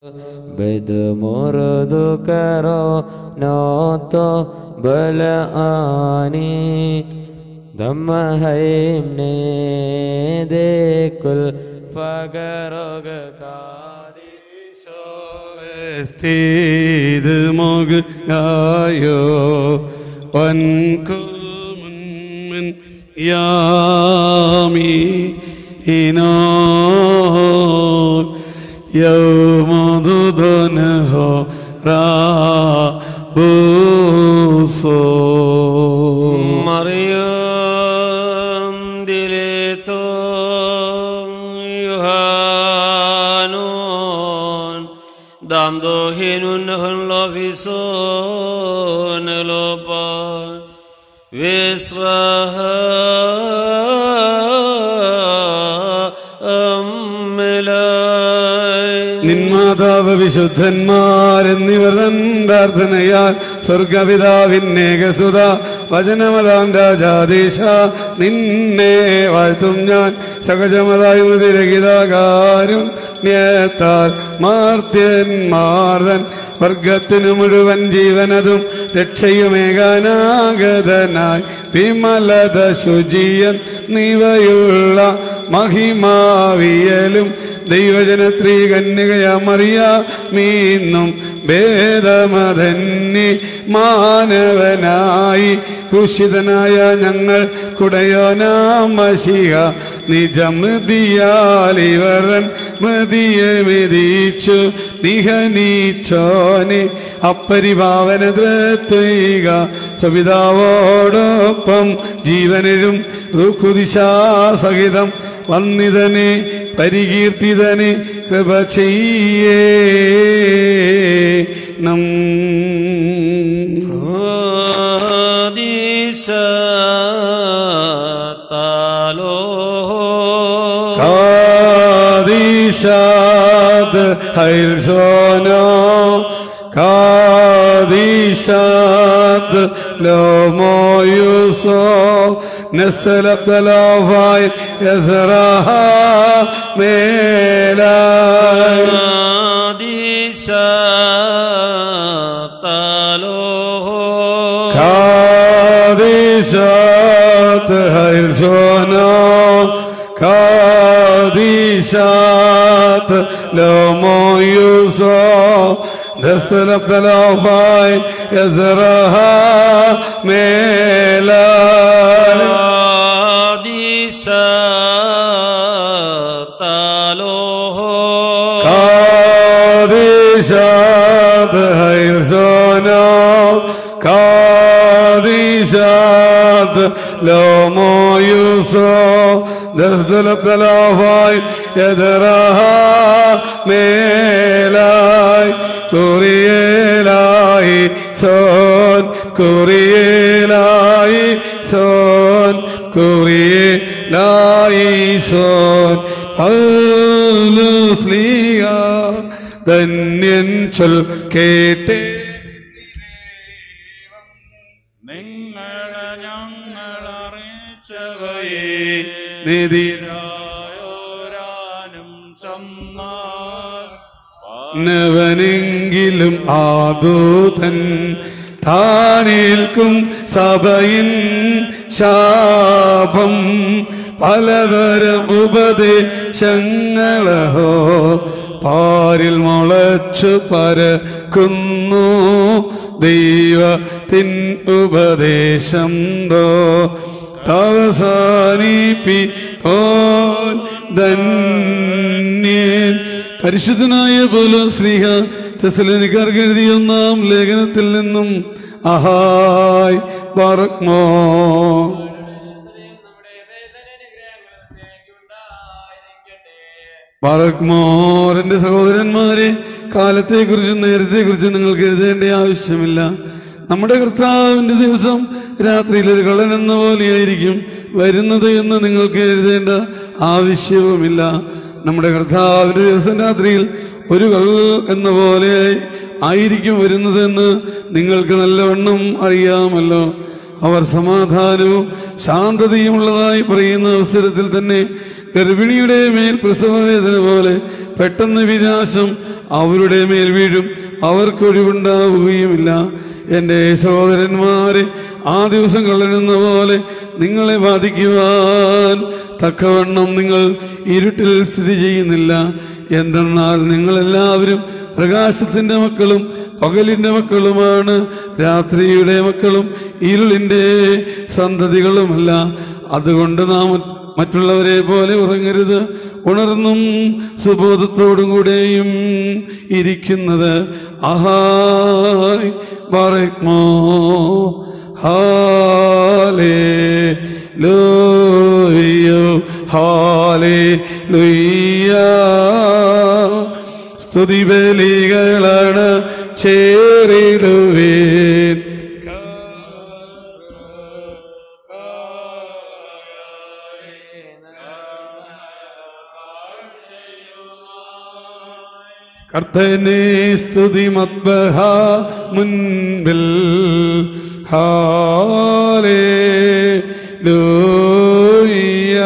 بدمرد كرانات بلعاني دم هيمني دي كل فقرق قادي Estid mognayo wan kul min yami ino yawmudun ho ra buso مريم دليتو يهانون دامدو هنون هن لوفيسون لوبان ويسرها أملاي നിന്മാതാവ് വിശുദ്ധന്മാരെന്നിവർ തൻ പ്രാർത്ഥനയാൽ സ്വർഗപിതാവിന്നേകസുത വചനമതാം രാജാദേശ നിന്നെ വാഴ്ത്തും ഞാൻ സഹജമതായി മൃതിരഹിതാകാരുണ്യത്താൽ മാർത്യന്മാർതൻ വർഗത്തിനു മുഴുവൻ ജീവനതും രക്ഷയുമേകാനാഗതനായി വിമലത ശുചിയൻ നിവയുള്ള മഹിമാവിയലും ദൈവജനത്രീ കന്യകയമറിയ മീന്നും ഭേദമതന്നി മാനവനായി കുശിതനായ ഞങ്ങൾ കുടയോനാമശിക നിജമൃതിയാൽ ഇവരൻ മൃതിയെ മെതിച്ചു നിഹനിച്ചോനെ അപ്പരിഭാവന ദ്രത്വിക സ്വപിതാവോടൊപ്പം ജീവനിലും റുക്കുദിശാസഹിതം വന്നിതനെ പരികീർത്തിതനെ കൃപ ചെയ്യേ നം قاديسة കാദീശാദ് ഹൈൽസോനോ കാദീശാദ് ലോമോയുസോ നസ്തലബ്ദലോഫായ് യസ്രഹ മേലായ് قاديسة കാദീശാദ് ഹൈൽസോനോ കാദീശാദ് ലോമോയുസോ ദസ്തലബ്ദലോഫായ് യസ്രഹ മേലായ് قاديسة കാദീശാദ് ഹൈൽസോനോ കാദീശാദ് ലോമോയുസോ ദസ്തലബ്ദലോഫായ് യദ്റഹ മേലായ് കുറിയേലായി സോൻ കുറിയേലായി സോൻ കുറിയേലായി സോൻ പൗലുസ്ലിയ ധന്യൻ ചൊൽ കേട്ടേ നിങ്ങളെ ഞങ്ങൾ അറിയിച്ചവയെ നിതിരായോരാനും ചെന്നാൽ നവനെങ്കിലും ആദൂതൻ താനേൽക്കും സഭയിൻ ശാപം പലതരം ഉപദേശങ്ങളഹോ പാരിൽ മുളച്ചു പരക്കുന്നു ദൈവത്തിൻ ഉപദേശം തോ അവസാനിപ്പി പോൻ ധന്യൻ പരിശുദ്ധനായ പോലും സ്നേഹ തെസലനിക്കാർക്ക് എഴുതിയ ഒന്നാം ലേഖനത്തിൽ നിന്നും അഹായ് പറക്മോ പറക്മോർ എന്റെ സഹോദരന്മാരെ കാലത്തെക്കുറിച്ചും നേരത്തെക്കുറിച്ചും നിങ്ങൾക്ക് എഴുതേണ്ട ആവശ്യമില്ല നമ്മുടെ കർത്താവിന്റെ ദിവസം രാത്രിയിൽ ഒരു കള്ളൻ എന്ന പോലെയായിരിക്കും വരുന്നത് എന്ന് നിങ്ങൾക്ക് എഴുതേണ്ട ആവശ്യവുമില്ല നമ്മുടെ കർത്താവിന്റെ ദിവസം രാത്രിയിൽ ഒരു കൾ എന്ന പോലെ ആയിരിക്കും വരുന്നതെന്ന് നിങ്ങൾക്ക് നല്ലവണ്ണം അറിയാമല്ലോ അവർ സമാധാനവും ശാന്തതയും ഉള്ളതായി പറയുന്ന അവസരത്തിൽ തന്നെ ഗർഭിണിയുടെ മേൽ പ്രസവവേദന പോലെ പെട്ടെന്ന് വിനാശം അവരുടെ മേൽ വീഴും അവർക്കൊഴിവുണ്ടാവുകയുമില്ല എൻ്റെ സഹോദരന്മാരെ ആ ദിവസം കള്ളനെന്ന പോലെ നിങ്ങളെ ബാധിക്കുവാൻ തക്കവണ്ണം നിങ്ങൾ ഇരുട്ടിൽ സ്ഥിതി ചെയ്യുന്നില്ല എന്തെന്നാൽ നിങ്ങളെല്ലാവരും പ്രകാശത്തിന്റെ മക്കളും പകലിന്റെ മക്കളുമാണ് രാത്രിയുടെ മക്കളും ഇരുളിന്റെ സന്തതികളുമല്ല അതുകൊണ്ട് നാം മറ്റുള്ളവരെ പോലെ ഉറങ്ങരുത് ഉണർന്നും സുബോധത്തോടും കൂടെയും ഇരിക്കുന്നത് അഹായ് ബറക്മോ ഹാലേ ലോയ്യോ ഹാലേ ലുയ്യ സ്തുതിബലികളാണ് ചേരിടുവേൻ കർത്തനെ സ്തുതി മത്ബഹ മുൻപിൽ ഹാലേ ലൂയ്യ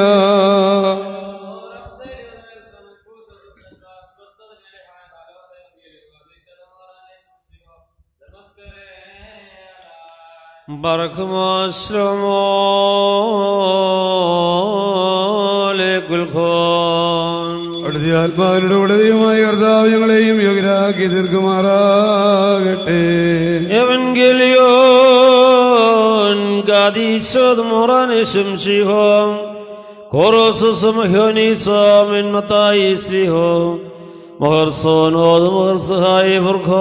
ബർഖമാശ്രമോലേക്കുൽഖോൻ അടുത്ത ആത്മാവിനുടെ ഉടതയുമായ കർത്താവ് ഞങ്ങളെയും യോഗ്യരാക്കി തീർക്കുമാറാകട്ടെ Evangelion gadisod moranisum shihom Korosusum hyonisom in matai sriho Moharson od moharsahai furkho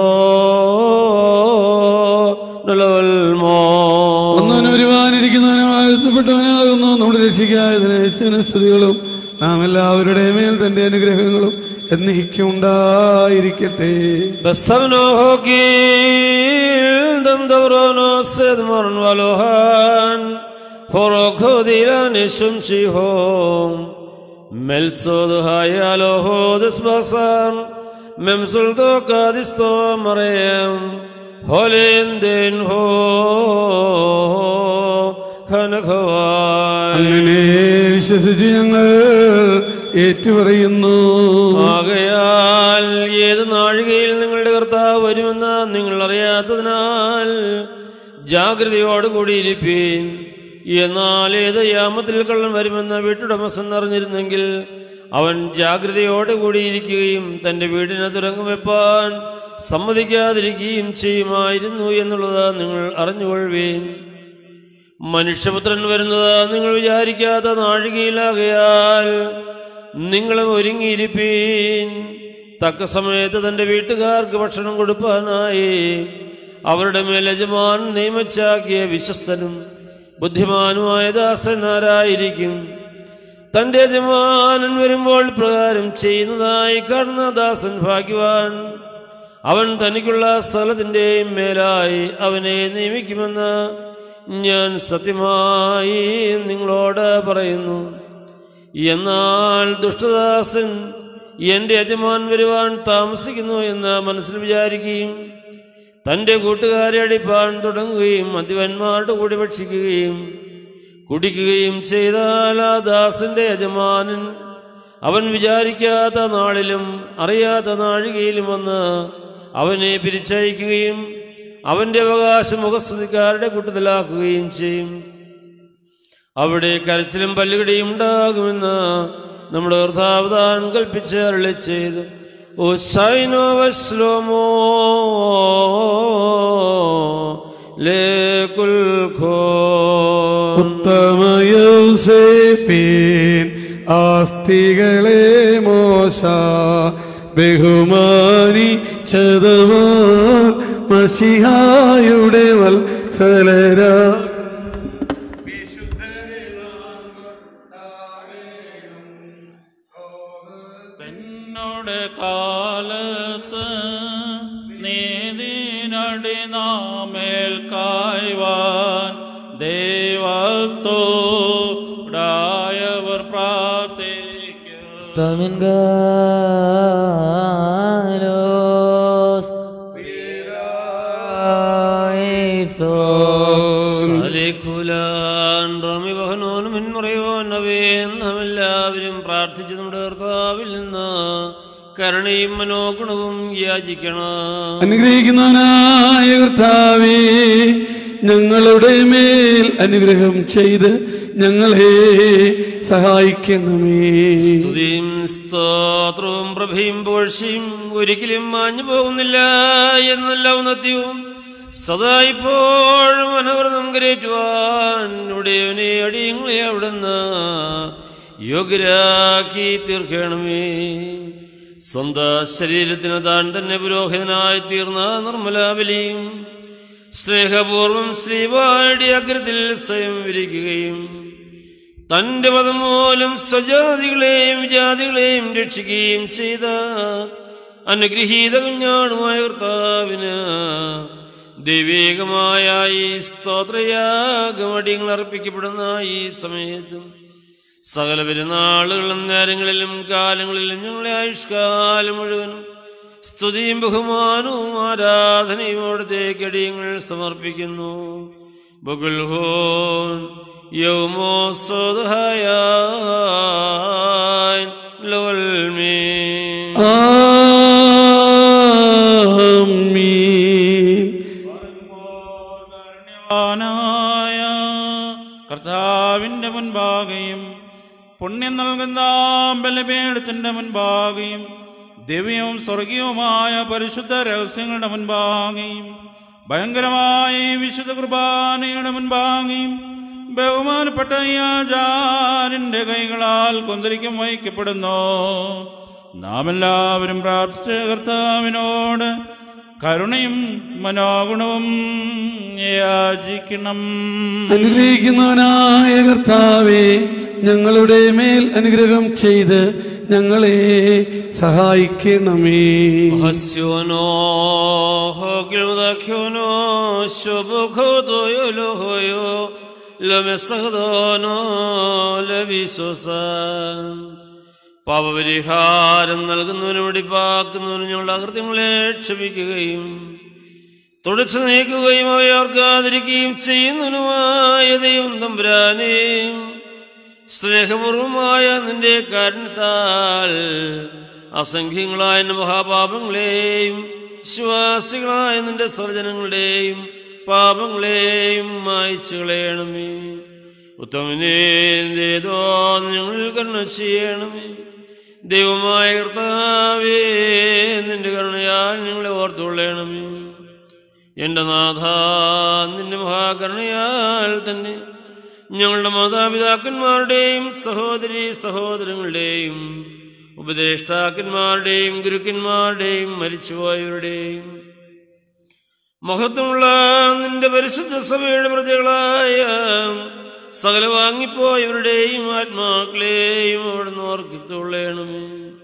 Nalvalmo ഒന്നവനും ഒരുവാനിരിക്കുന്നവനും ആഴ്ത്തപ്പെട്ടവനാകുന്നു നമ്മുടെ രക്ഷിക്കായതിന് സ്തുതികളും നാം എല്ലാവരുടെ മേൽ തന്റെ അനുഗ്രഹങ്ങളും എന്നേക്കും ഉണ്ടായിരിക്കട്ടെ Besavno hokil dam davrono sed morn valohan Forokho dilanishum shihom Melsod hayaloho desbasan Memsuldo kadisto marem Holindin ho Hanakhavai അങ്ങനെ വിശ്വസിച്ച് ഞങ്ങൾ ഏറ്റുപറയുന്നു ആകയാൽ ഏത് നാഴികയിൽ നിങ്ങളുടെ കർത്താവ് വരുമെന്ന് നിങ്ങൾ അറിയാത്തതിനാൽ ജാഗ്രതയോടുകൂടി ഇരിപ്പീൻ എന്നാൽ ഏത് യാമത്തിൽ കള്ളൻ വരുമെന്ന് വീട്ടുടമസ്ഥൻ അറിഞ്ഞിരുന്നെങ്കിൽ അവൻ ജാഗ്രതയോടെ കൂടിയിരിക്കുകയും തന്റെ വീടിന് തുരങ്കം വെപ്പാൻ സമ്മതിക്കാതിരിക്കുകയും ചെയ്യുമായിരുന്നു എന്നുള്ളത് നിങ്ങൾ അറിഞ്ഞുകൊള്ളുവീൻ മനുഷ്യപുത്രൻ വരുന്നത് നിങ്ങൾ വിചാരിക്കാത്ത നാഴികയിലാകയാൽ നിങ്ങളും ഒരുങ്ങിയിരിപ്പീൻ തക്ക സമയത്ത് തന്റെ വീട്ടുകാർക്ക് ഭക്ഷണം കൊടുപ്പാനായി അവരുടെ മേൽ യജമാൻ നിയമിച്ചാക്കിയ വിശ്വസ്തനും ബുദ്ധിമാനുമായ ദാസനാരായിരിക്കും തന്റെ യജമാനൻ വരുമ്പോൾ പ്രകാരം ചെയ്യുന്നതായി കാണുന്ന ദാസൻ ഭാഗ്യവാൻ അവൻ തനിക്കുള്ള സ്ഥലത്തിൻ്റെയും മേലായി അവനെ നിയമിക്കുമെന്ന് ഞാൻ സത്യമായി നിങ്ങളോട് പറയുന്നു എന്നാൽ ദുഷ്ടദാസൻ എൻ്റെ യജമാൻ വരുവാൻ താമസിക്കുന്നു എന്ന് മനസ്സിൽ വിചാരിക്കുകയും തൻ്റെ കൂട്ടുകാരെ അടിപ്പാൻ തുടങ്ങുകയും മദ്യവന്മാരുടെ കൂടി ഭക്ഷിക്കുകയും കുടിക്കുകയും ചെയ്താൽ ആ ദാസന്റെ യജമാനൻ അവൻ വിചാരിക്കാത്ത നാളിലും അറിയാത്ത നാഴികയിലും വന്ന് അവനെ പിരിച്ചയക്കുകയും അവന്റെ അവകാശം മുഖസ്തുതിക്കാരുടെ കൂട്ടത്തിലാക്കുകയും ചെയ്യും അവിടെ കരച്ചിലും പല്ലുകടിയും ഉണ്ടാകുമെന്ന് നമ്മുടെ കർത്താവതാൻ കൽപ്പിച്ച് അരളി ചെയ്തു ഓ സൈനോ വസ്ലോമോ ലേക്കുൽഖോ ഉത്തമയോസേപ്പീൻ ആസ്തികളെ മോശ ബഹുമാനി ചതവാർ മസിഹായുടെ വത്സലരാ തന്നോട് കാലത്ത് നീതിനടി നാമേൽ കായ്വാൻ ദൈവത്തോടായവർ പ്രാർത്ഥിക്കും Stamingalos സലിക്കുലാൻ റമി ബഹനോനും മുൻമുറയോൻ അവയും നാം എല്ലാവരും പ്രാർത്ഥിച്ച് നമ്മുടെ കർത്താവിൽ നിന്ന് കരുണയും മനോഗുണവും യാചിക്കണം അനുഗ്രഹിക്കുന്നവനായ കർത്താവേ ഞങ്ങളുടെ മേൽ അനുഗ്രഹം ചെയ്ത് ഞങ്ങളെ സഹായിക്കണമേ സ്തുതിയും സ്തോത്രവും പ്രഭയും പോഴ്ചയും ഒരിക്കലും മാഞ്ഞു പോകുന്നില്ല എന്നല്ല ഉന്നത്യവും സദാ ഇപ്പോഴും അനവൃതം കരേറ്റുവാൻ ഉടയവനെ അടിയങ്ങളെ അവിടുന്ന് യോഗ്യരാക്കി തീർക്കണമേ സ്വന്തം ശരീരത്തിന് താൻ തന്നെ പുരോഹിതനായി തീർന്ന നിർമ്മലാബലിയും സ്നേഹപൂർവം ശ്രീവായുടെ അഗ്രത്തിൽ സ്വയം വിരിക്കുകയും തന്റെ പദം മൂലം സജാതികളെയും വിജാതികളെയും രക്ഷിക്കുകയും ചെയ്ത അനുഗ്രഹീത കുഞ്ഞാടുമായ കർത്താവിന് ദൈവികമായ ഈ സ്തോത്രയാഗമടിയങ്ങൾ അർപ്പിക്കപ്പെടുന്ന ഈ സമയത്തും സകല പെരുന്നാളുകളും നേരങ്ങളിലും കാലങ്ങളിലും ഞങ്ങളെ ആയുഷ്കാലം മുഴുവനും സ്തുതിയും ബഹുമാനവും ആരാധനയും അവിടത്തേക്ക് അടിയങ്ങൾ സമർപ്പിക്കുന്നു ബുഗുൽഹോൻ യൗമോ സ്വതഹായ ലോൽമേ ആമീൻ കാരുണ്യവാനായ കർത്താവിന്റെ മുൻപാകെയും പുണ്യം നൽകുന്ന ബലപീഠത്തിന്റെ മുൻപാകെയും ദിവ്യവും സ്വർഗീയവുമായ പരിശുദ്ധ രഹസ്യങ്ങളുടെ മുൻപാകെയും ഭയങ്കരമായ ഈ വിശുദ്ധ കുർബാനയുടെ മുൻപാകെയും ബഹുമാനപ്പെട്ട ഈ ആചാര്യന്റെ കൈകളാൽ കൊന്തിരിക്കും വഹിക്കപ്പെടുന്നു നാം എല്ലാവരും പ്രാർത്ഥിച്ച കർത്താവിനോട് കരുണയും മനോഗുണവും യാചിക്കണം അനുഗ്രഹിക്കുന്നവനായ കർത്താവേ ഞങ്ങളുടെ മേൽ അനുഗ്രഹം ചെയ്ത് ഞങ്ങളെ സഹായിക്കണമേ ഹസ്യോനോ ഹോഗ്യമദാഖ്യോനോ ശുഭഖോദോയോലോഹോയോ ലമെസഹദോനോ ലവിശ്വസാൻ പാപപരിഹാരം നൽകുന്നവനും വെടിപ്പാക്കുന്നവനും ഞങ്ങളുടെ അകൃത്യങ്ങളെ ക്ഷമിക്കുകയും തുടച്ചു നീക്കുകയും അവയോർക്കാതിരിക്കുകയും ചെയ്യുന്നവനുമായ ദൈവം തമ്പുരാനെയും സ്നേഹപൂർവമായ നിന്റെ കാരണത്താൽ അസംഖ്യങ്ങളായ നിന്റെ മഹാപാപങ്ങളെയും വിശ്വാസികളായ നിന്റെ സർജനങ്ങളുടെയും പാപങ്ങളെയും മായ്ച്ചു കളയണമേ ഉത്തമനേതോ ഞങ്ങളിൽ കരുണ ചെയ്യണമേ ദൈവമായ കർത്താവേ നിന്റെ കരുണയാൽ ഞങ്ങളെ ഓർത്തുകൊള്ളണമേ എന്റെ നാഥ നിന്റെ മഹാകരുണയാൽ തന്നെ ഞങ്ങളുടെ മാതാപിതാക്കന്മാരുടെയും സഹോദരി സഹോദരങ്ങളുടെയും ഉപദേഷ്ടാക്കന്മാരുടെയും ഗുരുക്കന്മാരുടെയും മരിച്ചുപോയവരുടെയും മഹത്വമുള്ള നിന്റെ പരിശുദ്ധ സഭയുടെ പ്രജകളായ സകല വാങ്ങിപ്പോയവരുടെയും ആത്മാക്കളെയും അവിടുന്ന് ഓർക്കിത്തുള്ളണമേ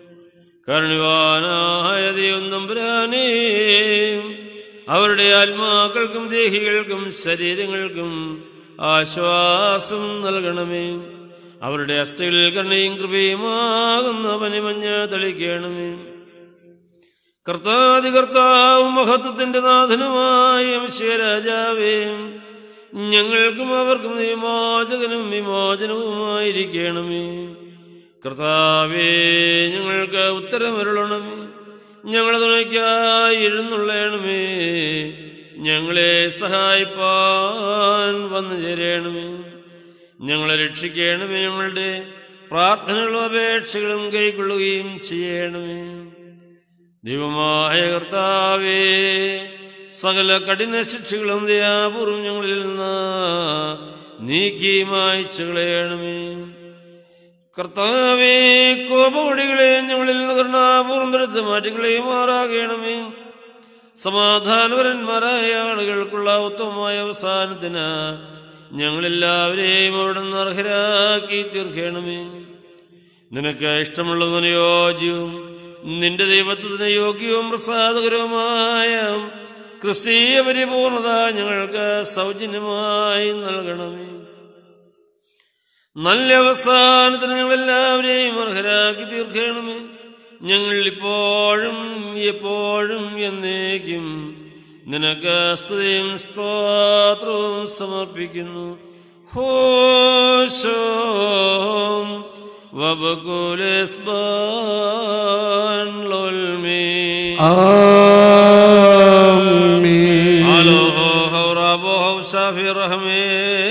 കരുണിവാനായ ദൈവം തമ്പുരാനേ അവരുടെ ആത്മാക്കൾക്കും ദേഹികൾക്കും ശരീരങ്ങൾക്കും ആശ്വാസം നൽകണമേ അവരുടെ അസ്ഥികളിൽ കരുണയും കൃപയുമാകുന്ന പനിമഞ്ഞ തളിക്കണമേ കർത്താതികർത്താവും മഹത്വത്തിന്റെ നാഥനുമായ രാജാവേ ഞങ്ങൾക്കും അവർക്കും നീ വിമോചകനും വിമോചനവുമായിരിക്കണമേ കർത്താവേ ഞങ്ങൾക്ക് ഉത്തരമരുളണമേ ഞങ്ങളെ തുണയ്ക്കായി എഴുന്നള്ളണമേ ഞങ്ങളെ സഹായിപ്പാൻ വന്നു ചേരണമേ ഞങ്ങളെ രക്ഷിക്കണമേ ഞങ്ങളുടെ പ്രാർത്ഥനകളും അപേക്ഷകളും കൈക്കൊള്ളുകയും ചെയ്യണമേ ദൈവമായ കർത്താവേ സകല കഠിന ശിക്ഷകളും ദയാപൂർവം ഞങ്ങളിൽ നിന്ന് നീക്കി മായ്ച്ചു കളയണമേ കർത്താവേ കോപവടികളെ ഞങ്ങളിൽ നിന്ന് കരുണാപൂർവം എടുത്ത് മാറ്റിക്കളയുമാറാകണമേ സമാധാനപരന്മാരായ ആളുകൾക്കുള്ള ഉത്തമമായ അവസാനത്തിന് ഞങ്ങളെല്ലാവരെയും അവിടുന്ന് അർഹരാക്കി തീർക്കണമേ നിനക്ക് ഇഷ്ടമുള്ളതിന് യോജ്യവും നിന്റെ ദൈവത്വത്തിന് യോഗ്യവും പ്രസാദകരവുമായ ക്രിസ്തീയ പരിപൂർണത ഞങ്ങൾക്ക് സൗജന്യമായി നൽകണമേ നല്ല അവസാനത്തിന് ഞങ്ങളെല്ലാവരെയും അർഹരാക്കി തീർക്കണമേ ഞങ്ങൾ ഇപ്പോഴും എപ്പോഴും എന്നേക്കും നിനക്ക് സ്തുതിയും സ്തോത്രവും സമർപ്പിക്കുന്നു ഹോശോം وبكل اسبان للمي ആമീൻ ആലോഹോ ഹൗറാബോഹോ ഷാഫി റഹ്മേ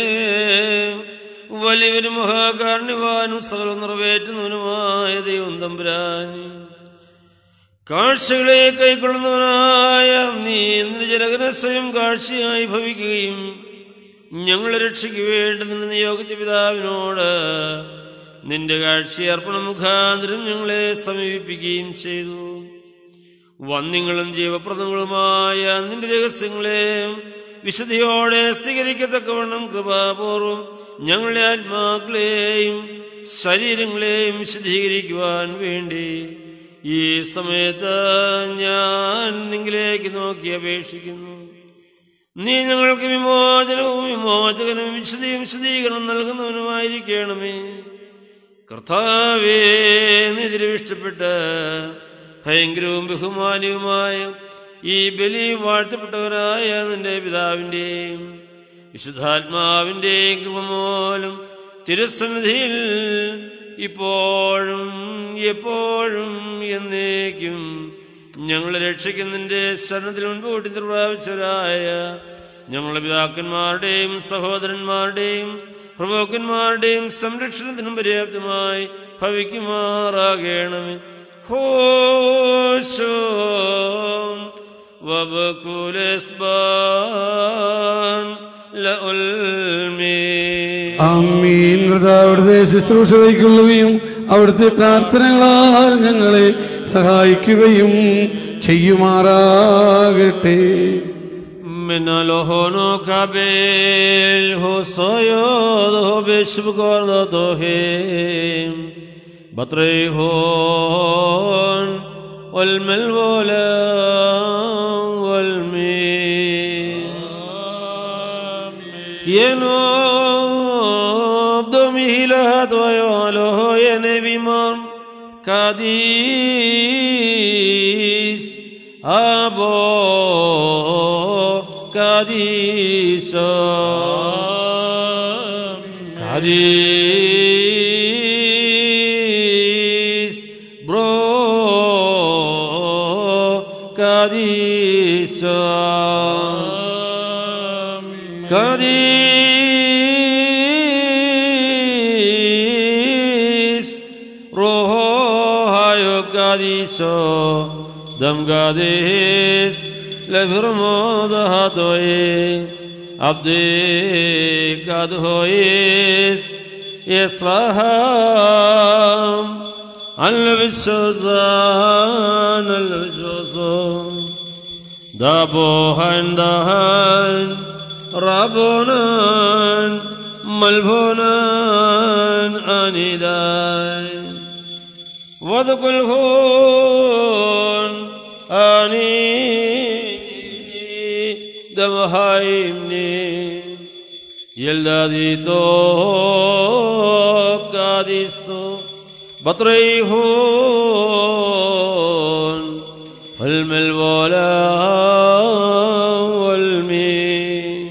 വലിയവനും മഹാകാരുണ്യവാനും സകലം നിറവേറ്റുന്നവനുമായ ദൈവം തമ്പുരാൻ കാഴ്ചകളെ കൈക്കൊള്ളുന്നവനായ നീ നിന്റെ സ്വയം കാഴ്ചയായി ഭവിക്കുകയും ഞങ്ങളെ രക്ഷയ്ക്ക് വേണ്ടി നിന്നെ നിയോഗിച്ച പിതാവിനോട് നിന്റെ കാഴ്ചയർപ്പണ മുഖാന്തരം ഞങ്ങളെ സമീപിക്കുകയും ചെയ്തു വന്യങ്ങളും ജീവപ്രദങ്ങളുമായ നിന്റെ രഹസ്യങ്ങളെ വിശുദ്ധിയോടെ സ്വീകരിക്കത്തക്കവണ്ണം കൃപാപൂർവം ഞങ്ങളുടെ ആത്മാക്കളെയും ശരീരങ്ങളെയും വിശദീകരിക്കുവാൻ വേണ്ടി ഈ സമയത്ത് ഞാൻ നിങ്ങളിലേക്ക് നോക്കി അപേക്ഷിക്കുന്നു നീ ഞങ്ങൾക്ക് വിമോചനവും വിമോചകനും വിശദീയും വിശദീകരണം നൽകുന്നവനുമായിരിക്കണമേ കർത്താവേ നിതിരവിഷ്ടപ്പെട്ട് ഭയങ്കരവും ബഹുമാന്യവുമായ ഈ ബലി വാഴ്ത്തപ്പെട്ടവരായ നിന്റെ പിതാവിൻ്റെയും വിശുദ്ധാത്മാവിൻ്റെയും കൃപ മൂലം തിരുസന്നിധിയിൽ ഇപ്പോഴും എപ്പോഴും എന്നേക്കും ഞങ്ങളെ രക്ഷിക്കുന്നതിൻ്റെ ശരണത്തിൽ മുൻപോട്ട് പ്രാപിച്ചവരായ ഞങ്ങളുടെ പിതാക്കന്മാരുടെയും സഹോദരന്മാരുടെയും പ്രഭോക്കന്മാരുടെയും സംരക്ഷണത്തിനും പര്യാപ്തമായി ഭവിക്കുമാറാകണമേ ഹോശോ വബകുലസ്ബാൻ ലഉൽമീ അമ്മീൻ അവിടുത്തെ ശുശ്രൂഷ കൈക്കൊള്ളുകയും അവിടുത്തെ പ്രാർത്ഥനകളാൽ ഞങ്ങളെ സഹായിക്കുകയും ചെയ്യുമാറാകട്ടെ من الهونو كابيل هو صياد هو بشبكار ضهيم بطريهون والملولا والمين ينوب دمه لهد ويعله ينبي مر كاديس أبو كاديسو كاديس برو كاديسو كاديس روحو هايو كاديسو دم كاديس لفرمو دهاتوي عبدي كادهويس يسرهم البشوزان البشوزان دابوهن دهن ربونان ملبونان أنيداي وذكلهون أني دمهايمني يلدادي تو كاديستو بطريهون الملولا والمين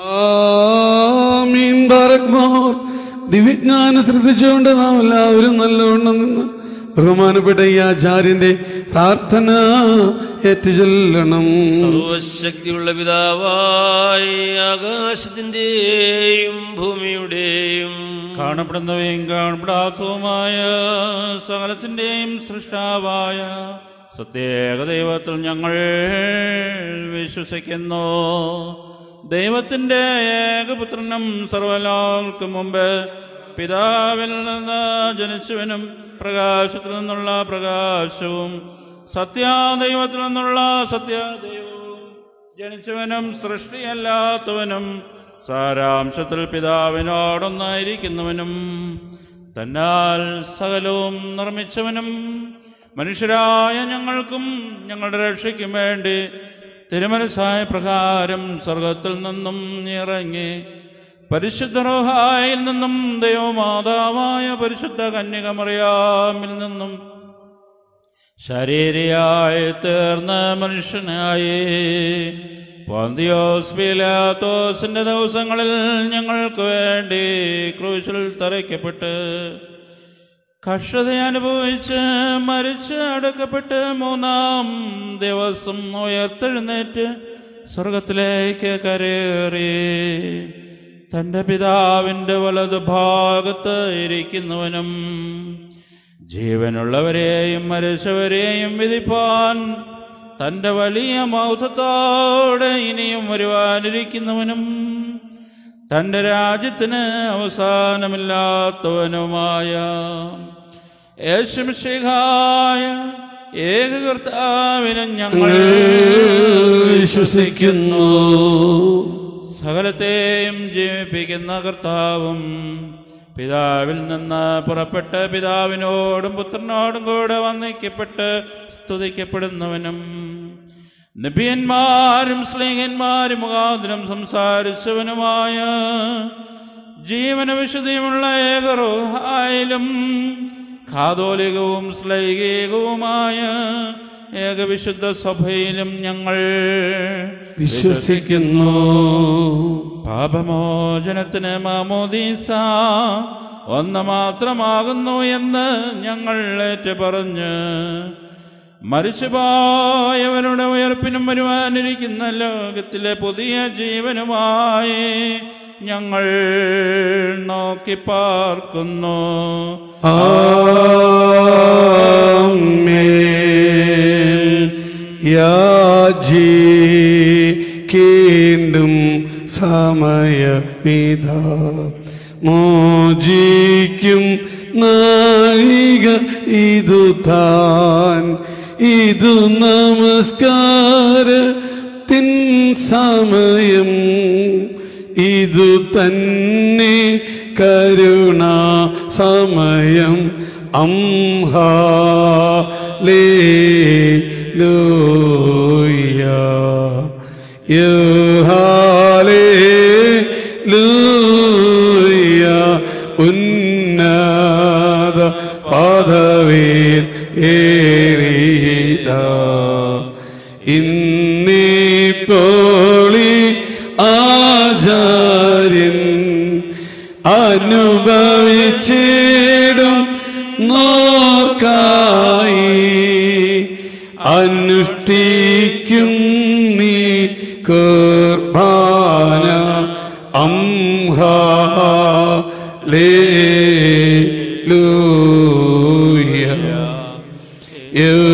ആമീൻ ബാറക്മോർ ദിവ്യജ്ഞാനം ശ്രദ്ധിച്ചുകൊണ്ട് നാം എല്ലാവരും നല്ലവണ്ണം നിന്ന് ബഹുമാനപ്പെട്ട ഈ ആചാര്യന്റെ പ്രാർത്ഥന ഏറ്റുചൊല്ലണം സർവശക്തിയുള്ള പിതാവായി ആകാശത്തിന്റെയും ഭൂമിയുടെയും കാണപ്പെടുന്നവയും കാണപ്പെടാത്തതുമായ സകലത്തിൻ്റെയും സൃഷ്ടാവായ സത്യേക ദൈവത്തിൽ ഞങ്ങൾ വിശ്വസിക്കുന്നു ദൈവത്തിൻ്റെ ഏകപുത്രനും സർവലോകർക്കും മുമ്പ് പിതാവിൽ നിന്ന് ജനിച്ചവനും പ്രകാശത്തിൽ നിന്നുള്ള പ്രകാശവും സത്യാദൈവത്തിൽ നിന്നുള്ള സത്യാദൈവവും ജനിച്ചവനും സൃഷ്ടിയല്ലാത്തവനും സാരാംശത്തിൽ പിതാവിനോടൊന്നായിരിക്കുന്നവനും തന്നാൽ സകലവും നിർമ്മിച്ചവനും മനുഷ്യരായ ഞങ്ങൾക്കും ഞങ്ങളുടെ രക്ഷയ്ക്കും വേണ്ടി തിരുമനസായ പ്രകാരം സ്വർഗത്തിൽ നിന്നും ഇറങ്ങി പരിശുദ്ധ റോഹായിൽ നിന്നും ദൈവമാതാവായ പരിശുദ്ധ കന്യകമറിയാമിൽ നിന്നും ശരീരയായി തീർന്ന മനുഷ്യനായി പോന്തിയോസ് പീലാത്തോസിന്റെ ദിവസങ്ങളിൽ ഞങ്ങൾക്ക് വേണ്ടി ക്രൂശിൽ തറയ്ക്കപ്പെട്ട് കഷ്ടത അനുഭവിച്ച് മരിച്ച് അടക്കപ്പെട്ട് മൂന്നാം ദിവസം ഉയർത്തെഴുന്നേറ്റ് സ്വർഗത്തിലേക്ക് കരേറി തൻ്റെ പിതാവിൻ്റെ വലതുഭാഗത്ത് ഇരിക്കുന്നവനും ജീവനുള്ളവരെയും മരിച്ചവരെയും വിധിപ്പാൻ തൻ്റെ വലിയ മൗഥത്തോടെ ഇനിയും വരുവാനിരിക്കുന്നവനും തൻ്റെ രാജ്യത്തിന് അവസാനമില്ലാത്തവനുമായ യേശുമിശിഹായ ഏകകർത്താവിനും ഞങ്ങൾ വിശ്വസിക്കുന്നു സകലത്തെയും ജീവിപ്പിക്കുന്ന കർത്താവും പിതാവിൽ നിന്ന് പുറപ്പെട്ട് പിതാവിനോടും പുത്രനോടും കൂടെ വന്ദിക്കപ്പെട്ട് സ്തുതിക്കപ്പെടുന്നവനും നബിയന്മാരും സ്നേഹന്മാരും മുഖാന്തരം സംസാരിച്ചവനുമായ ജീവന വിശുദ്ധിയുമുള്ള ഏകറുഹായാലും കാതോലികവും ശ്ലൈകികവുമായ ഏകവിശുദ്ധ സഭയിലും ഞങ്ങൾ വിശ്വസിക്കുന്നു പാപമോചനത്തിന് മാമോദീസ ഒന്ന് മാത്രമാകുന്നു എന്ന് ഞങ്ങൾ ഏറ്റു പറഞ്ഞ് മരിച്ചുപോയവരുടെ ഉയർപ്പിനും വരുവാനിരിക്കുന്ന ലോകത്തിലെ പുതിയ ജീവനുമായി ഞങ്ങൾ നോക്കി പാർക്കുന്നു ആമേൻ യാചിക്കേണ്ടും സമയമിതാ മോചിക്കും നാഴിക ഇതു താൻ ഇതു നമസ്കാരത്തിൻ സമയം ഇതു തന്നെ കരുണാ സമയം അംഹാലേലൂയ യൂഹാലേലൂയ ഉന്നത പദവിയിൽ ഏറിയതാ ഇന്നിപ്പോളി ആചാര്യൻ അനുഭവിച്ചിടും നോർക്കായി അനുഷ്ഠിക്കും നീ കുർബാന അംഹാലേലൂയ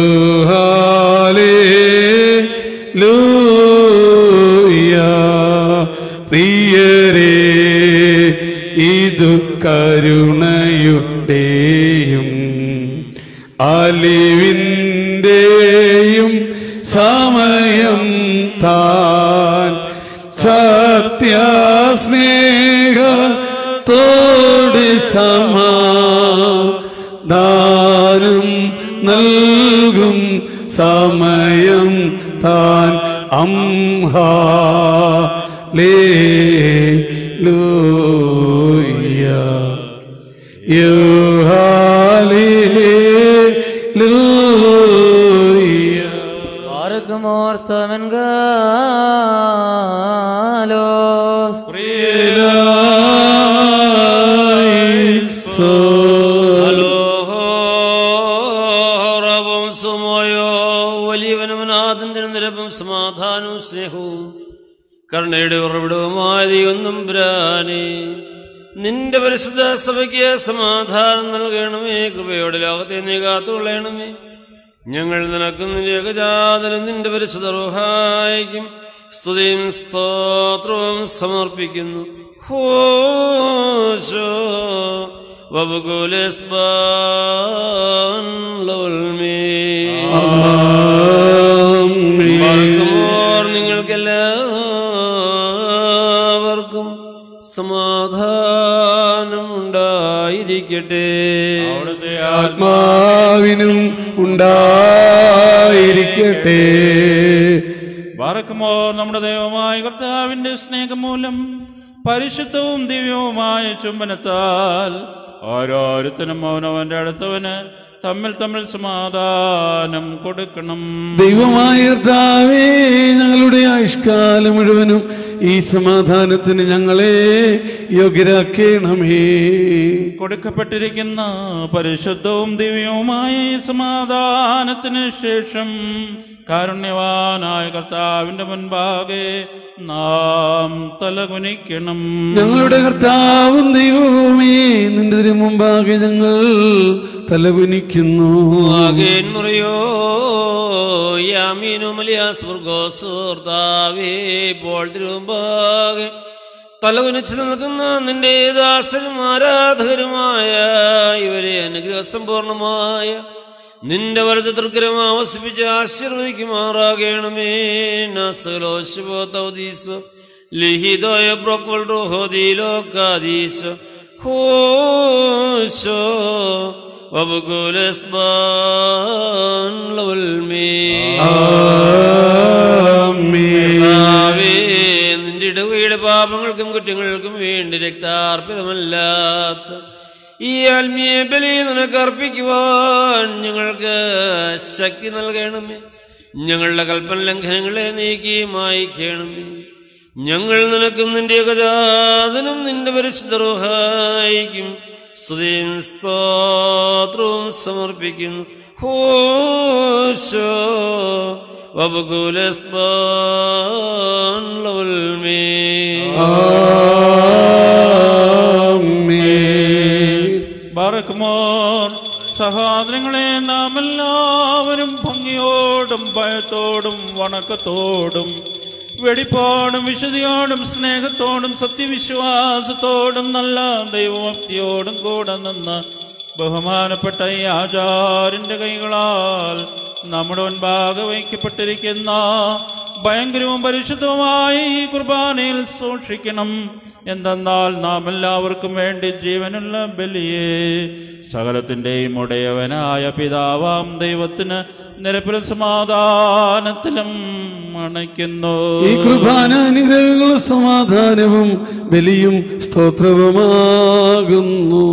യൂഹാലേലൂയ പ്രിയരേ ഇതു കരുണയുടെയും അലിവിൻ്റെയും സമയം താൻ സത്യസ്നേഹത്തോട് സമാധാനം നൽകും സമയം താൻ അംഹാലേലൂയ യൂഹാലേലൂയ Arcamorstamengalos. റബും സുമോയോ വലിയവനും നാഥന്റെ നിരപ്പും സമാധാനവും സ്നേഹവും കരുണയുടെ ഉറവിടവുമായ ദൈവം ബ്രാനെ നിന്റെ പരിശുദ്ധ സഭയ്ക്ക് സമാധാനം നൽകണമേ കൃപയോടെ ലോകത്തെ നീ കാത്തുകൊള്ളണമേ ഞങ്ങൾ നിനക്കും നിന്റെ ഏകജാതനും നിന്റെ പരിശുദ്ധ റൂഹായിക്കും സ്തുതിയും സ്തോത്രവും സമർപ്പിക്കുന്നു ഹോശോ വബുകുലസ്ബാൻ ലൗൽമേ മറക്കുമോർ നിങ്ങൾക്കെല്ലാവർക്കും സമാധാനം ഉണ്ടായിരിക്കട്ടെ അവിടുത്തെ ആത്മാവിനും ഉണ്ടായിരിക്കട്ടെ ബാറക്കുമോ നമ്മുടെ ദൈവമായ കർത്താവിന്റെ സ്നേഹം മൂലം പരിശുദ്ധവും ദിവ്യവുമായ ചുംബനത്താൽ ഓരോരുത്തരും അവനവന്റെ അടുത്തവന് തമ്മിൽ തമ്മിൽ സമാധാനം കൊടുക്കണം ദൈവമായ കർത്താവേ ഞങ്ങൾ ഞങ്ങളുടെ ആയുഷ്കാലം മുഴുവനും ഈ സമാധാനത്തിന് ഞങ്ങളെ യോഗ്യരാക്കണമേ കൊടുക്കപ്പെട്ടിരിക്കുന്ന പരിശുദ്ധവും ദിവ്യവുമായ ഈ സമാധാനത്തിന് ശേഷം കാരുണ്യവാനായ കർത്താവിന്റെ മുൻപാകെ നാം തലകുനിക്കണം ഞങ്ങളുടെ കർത്താവും ദൈവവുമേ നിന്റെ തിരു മുമ്പാകെ ഞങ്ങൾ തലകുനിക്കുന്നു ആകേൻ മുറിയോ യാമീനും അലിയാസ് ബുർഗോസുർത്താവേ ഇപ്പോൾ തിരുമ്പാകെ തലകുനിച്ച് നിൽക്കുന്ന നിന്റെ ദാസരും ആരാധകരുമായ ഇവരെ അനുഗ്രഹസമ്പൂർണമായ നിന്റെ വലത് തൃക്കരം ആവസിപ്പിച്ച് ആശീർവദിക്കുമാറാകണമേ നസലോശുബോത്തൗദീസ് ലിഹിതോയ ബ്രോക്വൽ റോഹോദീലോ കാദീസ് ഹോശോ وبكل اسبان لو المين കർത്താവേ, നിന്റെ ഇടവകയുടെ പാപങ്ങൾക്കും കുറ്റങ്ങൾക്കും വേണ്ടി രക്താർപ്പിതമല്ലാത്ത ഈ ആത്മീയ ബലി നിനക്ക് അർപ്പിക്കുവാൻ ഞങ്ങൾക്ക് ശക്തി നൽകണമേ ഞങ്ങളുടെ കൽപ്പന ലംഘനങ്ങളെ നീക്കി മായിക്കണമേ ഞങ്ങൾ നിനക്കും നിന്റെ ഏകജാതനും നിന്റെ പരിശുദ്ധ റൂഹായിക്കും സ്തുതിയും സ്തോത്രവും സമർപ്പിക്കുന്നു ഹോശോ وبقول اسبان لو المين ബാറക്കുമോർ സഹോദരങ്ങളെ നാം എല്ലാവരും ഭംഗിയോടും ഭയത്തോടും വണക്കത്തോടും വെടിപ്പോടും വിശുദ്ധിയോടും സ്നേഹത്തോടും സത്യവിശ്വാസത്തോടും നല്ല ദൈവഭക്തിയോടും കൂടെ നിന്ന് ബഹുമാനപ്പെട്ട ഈ ആചാര്യന്റെ കൈകളാൽ നമ്മുടെ മുൻപാകെ വയ്ക്കപ്പെട്ടിരിക്കുന്ന ഭയങ്കരവും പരിശുദ്ധവുമായ ഈ കുർബാനയിൽ സൂക്ഷിക്കണം എന്തെന്നാൽ നാം എല്ലാവർക്കും വേണ്ടി ജീവനുള്ള ബലിയെ സകലത്തിൻ്റെയും ഉടയവനായ പിതാവാം ദൈവത്തിന് നിരപ്പിലും സമാധാനത്തിലും അണയ്ക്കുന്നു ഈ കുർബാന അനുഗ്രഹങ്ങളും സമാധാനവും ബലിയും സ്തോത്രവുമാകുന്നു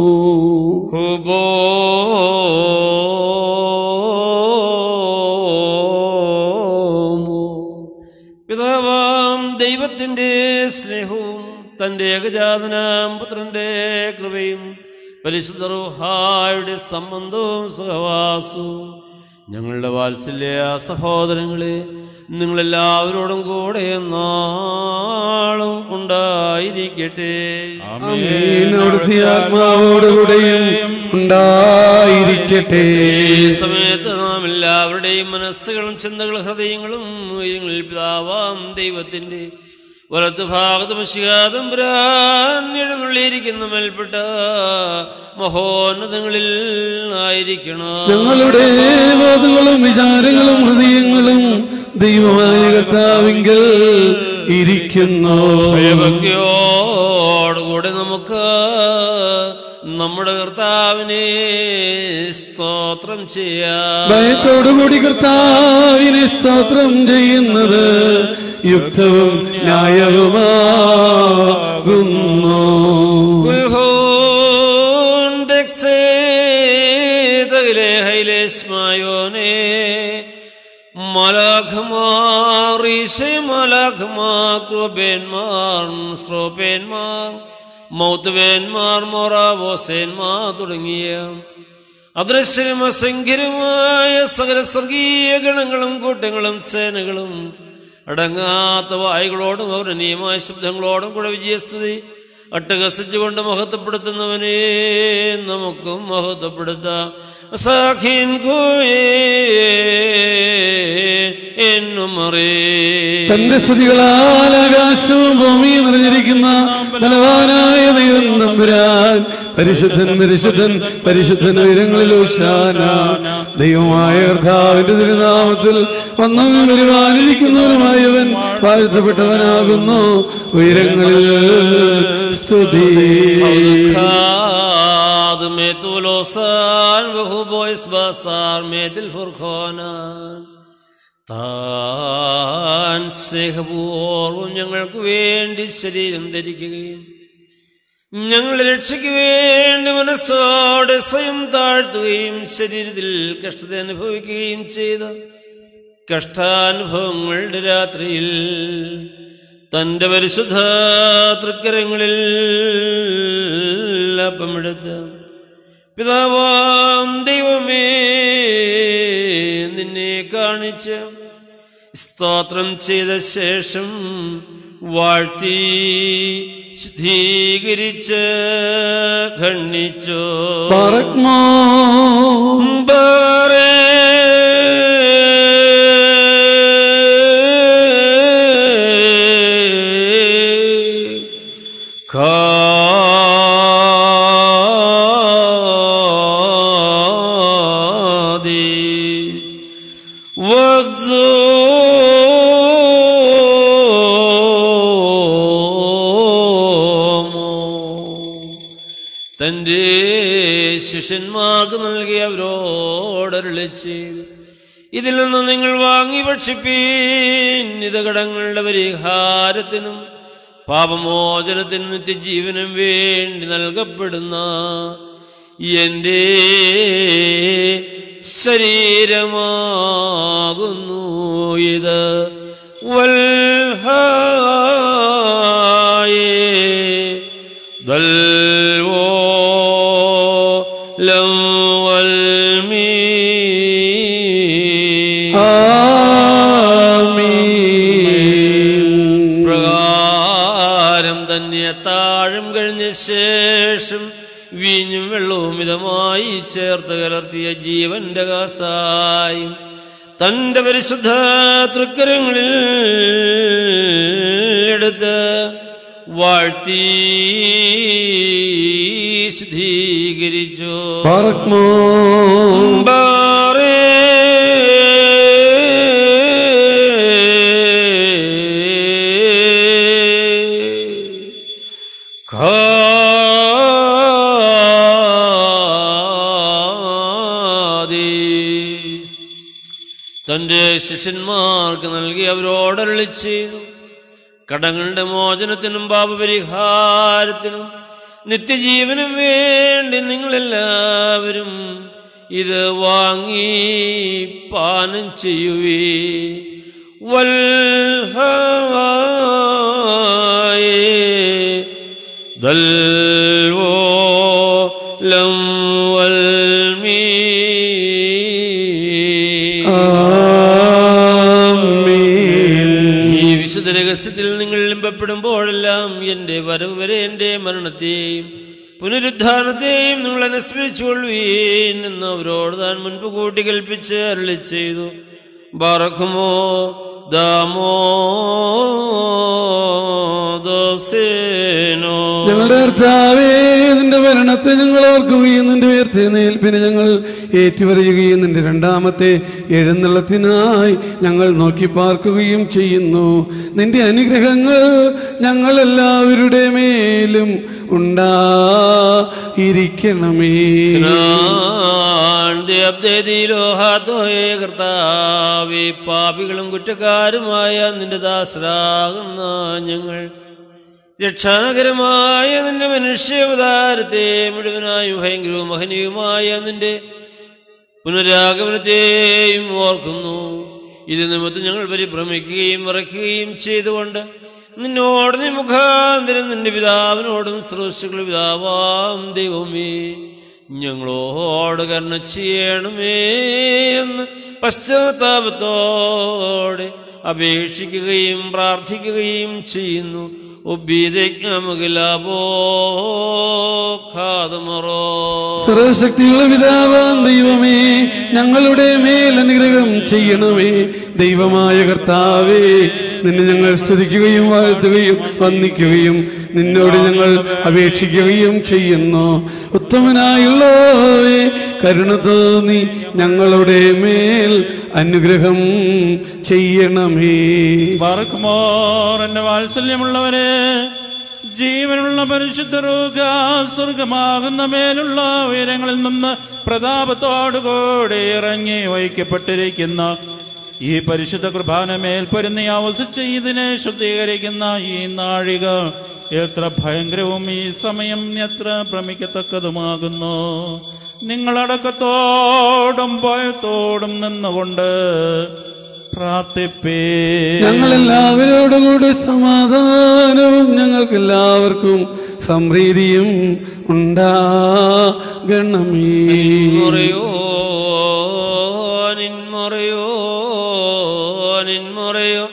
ഹുബോമോ. പിതാവാം ദൈവത്തിന്റെ സ്നേഹവും തന്റെ ഏകജാതനാം പുത്രന്റെ കൃപയും പരിശുദ്ധ റുഹായുടെ സംബന്ധവും സഹവാസവും ഞങ്ങളുടെ വാത്സല്യ സഹോദരങ്ങളെ നിങ്ങളെല്ലാവരോടും കൂടെ നാളും ഉണ്ടായിരിക്കട്ടെ ആമേൻ. അവിടുത്തെ ആത്മാവോടുകൂടെയും ഉണ്ടായിരിക്കട്ടെ ഈ സമയത്ത് നാം എല്ലാവരുടെയും മനസ്സുകളും ചിന്തകളും ഹൃദയങ്ങളും ഉയരങ്ങളിൽ പിതാവാം ദൈവത്തിന്റെ വലത്ത് ഭാഗത്ത് മഷികാതമ്പുരാൻ എഴുന്നള്ളിയിരിക്കുന്ന മേൽപ്പെട്ട മഹോന്നതങ്ങളിൽ ആയിരിക്കണം ഞങ്ങളുടെ ബോധങ്ങളും വിചാരങ്ങളും ഹൃദയങ്ങളും ദൈവമായ കർത്താവിങ്കൽ ഇരിക്കുന്നു ഭയഭക്തിയോടുകൂടെ നമുക്ക് നമ്മുടെ കർത്താവിനെ സ്തോത്രം ചെയ്യാം ഭയത്തോടുകൂടി കർത്താവിനെ സ്തോത്രം ചെയ്യുന്നത് യുക്തവും ന്യായവുമാകുന്നു കുൽഹോൻ ദക്സേതകിലെ ഹൈലേസ്മായോനെ മലാഖമാർ ഈശെ മലാഖമാർ ക്രൂപേന്മാർ സ്രോപേന്മാർ മൗത്തുവേന്മാർ മൊറാവോസേന്മാർ തുടങ്ങിയ അദൃശ്യരും അസംഖ്യരുമായ സകല സ്വർഗീയ ഗണങ്ങളും കൂട്ടങ്ങളും സേനകളും അടങ്ങാത്ത വായുകളോടും അവരനീയമായ ശബ്ദങ്ങളോടും കൂടെ വിജയസ്ഥിതി അട്ടഹസിച്ചുകൊണ്ട് മഹത്വപ്പെടുത്തുന്നവനെ നമുക്കും മഹത്വപ്പെടുത്താം സാഖിൻ എന്നും തന്റെ സ്തുതികളാൽ ആകാശവും ഭൂമിയും നിറഞ്ഞിരിക്കുന്ന ബലവാനായ ദൈവം നമ്പുരാൻ പരിശുദ്ധൻ പരിശുദ്ധൻ പരിശുദ്ധൻ ഉയരങ്ങളിൽ ഊശാന ദൈവമായ കർത്താവിന്റെ തിരുനാമത്തിൽ വന്നവനും വരുവാനിരിക്കുന്നവനുമായവൻ വാഴ്ത്തപ്പെട്ടവനാകുന്നു ഉയരങ്ങളിൽ സ്തുതി خاد میں തുലോസാൻ ബഹുബോയ്സ് ബസാർ മേതിൽ ഫുർഖോനാൻ താൻ സ്നേഹപൂർവം ഞങ്ങൾക്ക് വേണ്ടി ശരീരം ധരിക്കുകയും ഞങ്ങളുടെ രക്ഷയ്ക്ക് വേണ്ടി മനസ്സോടെ സ്വയം താഴ്ത്തുകയും ശരീരത്തിൽ കഷ്ടത അനുഭവിക്കുകയും ചെയ്ത കഷ്ടാനുഭവങ്ങളുടെ രാത്രിയിൽ തൻ്റെ പരിശുദ്ധ തൃക്കരങ്ങളിൽ അപ്പമെടുത്ത് പിതാവാം ദൈവമേ നിന്നെ കാണിച്ച് സ്തോത്രം ചെയ്ത ശേഷം വാഴ്ത്തി ശുദ്ധീകരിച്ച് ഖണ്ഡിച്ചോ പറക്മോ ബറേ ഖാദി തൻ്റെ ശിഷ്യന്മാർക്ക് നൽകി അവരോടരുളി ചെയ്തു ഇതിൽ നിന്ന് നിങ്ങൾ വാങ്ങി ഭക്ഷിപ്പീൻ ഇത് കടങ്ങളുടെ പരിഹാരത്തിനും പാപമോചനത്തിനും നിത്യജീവനും വേണ്ടി നൽകപ്പെടുന്ന എൻ്റെ ശരീരമാകുന്നു ഇത് വൽഹായേ ദൽവോ ലം വൽമീ ആമീൻ പ്രകാരം തന്നെ താഴം കഴിഞ്ഞ ശേഷം വീഞ്ഞും വെള്ളവും മിതമായി ചേർത്ത് കലർത്തിയ ജീവന്റെ കാസായും തന്റെ പരിശുദ്ധ തൃക്കരങ്ങളിൽ എടുത്ത് വാഴ്ത്തി ശുദ്ധീകരിച്ചു പറക്മോ ബാറേ ഖാദി. തന്റെ ശിഷ്യന്മാർക്ക് നൽകി അവരോടരളി ചെയ്തു കടങ്ങളുടെ മോചനത്തിനും പാപപരിഹാരത്തിനും നിത്യജീവനും വേണ്ടി നിങ്ങളെല്ലാവരും ഇത് വാങ്ങി പാനം ചെയ്യുവേ വൽഹായേ ദൽവോ ലം വൽമീ ആമീൻ ഈ വിശുദ്ധ രഹസ്യത്തിൽ നിങ്ങൾ ലിംബപ്പെടുമ്പോഴെല്ലാം എൻ്റെ വരവ് വരെ എൻ്റെ മരണത്തെയും പുനരുദ്ധാനത്തെയും നിങ്ങൾ അനുസ്മരിച്ചുകൊള്ളുവീൻ എന്ന് അവരോട് താൻ മുൻപ് കൂട്ടി കൽപ്പിച്ച് അരളി ചെയ്തു ബറക്കുമോ ദാമോ ദോസേനോ ഞങ്ങളുടെ കർത്താവേ നിന്റെ മരണത്തെ ഞങ്ങൾ ഓർക്കുകയും നിന്റെ ഉയർത്തെഴുന്നേൽപ്പിനെ ഞങ്ങൾ ഏറ്റുപറയുകയും നിന്റെ രണ്ടാമത്തെ എഴുന്നള്ളത്തിനായി ഞങ്ങൾ നോക്കി പാർക്കുകയും ചെയ്യുന്നു നിന്റെ അനുഗ്രഹങ്ങൾ ഞങ്ങൾ എല്ലാവരുടെ മേലും ഉണ്ടായിരിക്കണമേ ോഹാത്തോയെ കർത്താവേ പാപികളും കുറ്റക്കാരുമായ നിന്റെ ദാസരാകുന്ന ഞങ്ങൾ രക്ഷാകരമായ നിന്റെ മനുഷ്യാവതാരത്തെ മുഴുവനായും ഭയങ്കരവും മഹനീയവുമായ നിന്റെ പുനരാഗമനത്തെയും ഓർക്കുന്നു ഇത് നിമിത്തം ഞങ്ങൾ പരിഭ്രമിക്കുകയും വിറയ്ക്കുകയും ചെയ്തുകൊണ്ട് നിന്നോട് നീ മുഖാന്തരം നിന്റെ പിതാവിനോടും ശ്രോഷികളുടെ പിതാവാം ദൈവമേ ഞങ്ങളോട് കരുണ ചെയ്യണമേ എന്ന് പശ്ചാത്താപത്തോടെ അപേക്ഷിക്കുകയും പ്രാർത്ഥിക്കുകയും ചെയ്യുന്നു ഒബീതജ്ഞമകിലാപോ ഖാതമറോ സർവശക്തിയുള്ള പിതാവാം ദൈവമേ ഞങ്ങളുടെ മേൽ അനുഗ്രഹം ചെയ്യണമേ ദൈവമായ കർത്താവേ നിന്നെ ഞങ്ങൾ സ്തുതിക്കുകയും വാഴ്ത്തുകയും വന്ദിക്കുകയും നിന്നോട് ഞങ്ങൾ അപേക്ഷിക്കുകയും ചെയ്യുന്നു ഉത്തമനായുള്ളവേ കരുണ തോന്നി ഞങ്ങളുടെ മേൽ അനുഗ്രഹം ചെയ്യണമേ പറക്കുമോർ എന്റെ വാത്സല്യമുള്ളവരെ ജീവനുള്ള പരിശുദ്ധ റൂഹ സ്വർഗമാകുന്ന മേലുള്ള ഉയരങ്ങളിൽ നിന്ന് പ്രതാപത്തോടുകൂടി ഇറങ്ങി വഹിക്കപ്പെട്ടിരിക്കുന്ന ഈ പരിശുദ്ധ കുർബാന മേൽ പൊരുന്നി ആവസിച്ച് ഇതിനെ ശുദ്ധീകരിക്കുന്ന ഈ നാഴിക എത്ര ഭയങ്കരവും ഈ സമയം എത്ര ഭ്രമിക്കത്തക്കതുമാകുന്നു നിങ്ങളടക്കത്തോടും ഭയത്തോടും നിന്നുകൊണ്ട് പ്രാർത്ഥിപ്പേ ഞങ്ങളെല്ലാവരോടും കൂടി സമാധാനവും ഞങ്ങൾക്കെല്ലാവർക്കും സംപ്രീതിയും ഉണ്ടാകണമേ മുറയോ നിൻമുറയോ നിൻമുറയോ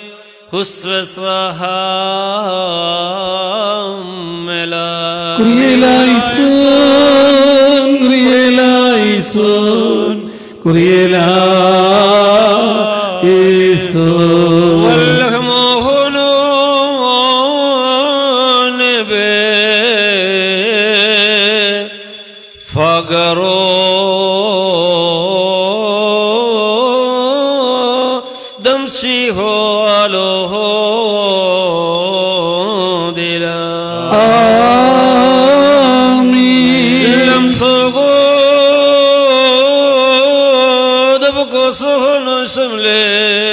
ഹുസ്വസ്രഹാമല കുറിയലായിസോൻ കുറിയലായിസോൻ കുറിയലായിസോൻ والمهنون فقروا دمشي هو له دلا ആമീൻ لم صغود بقصهن شملي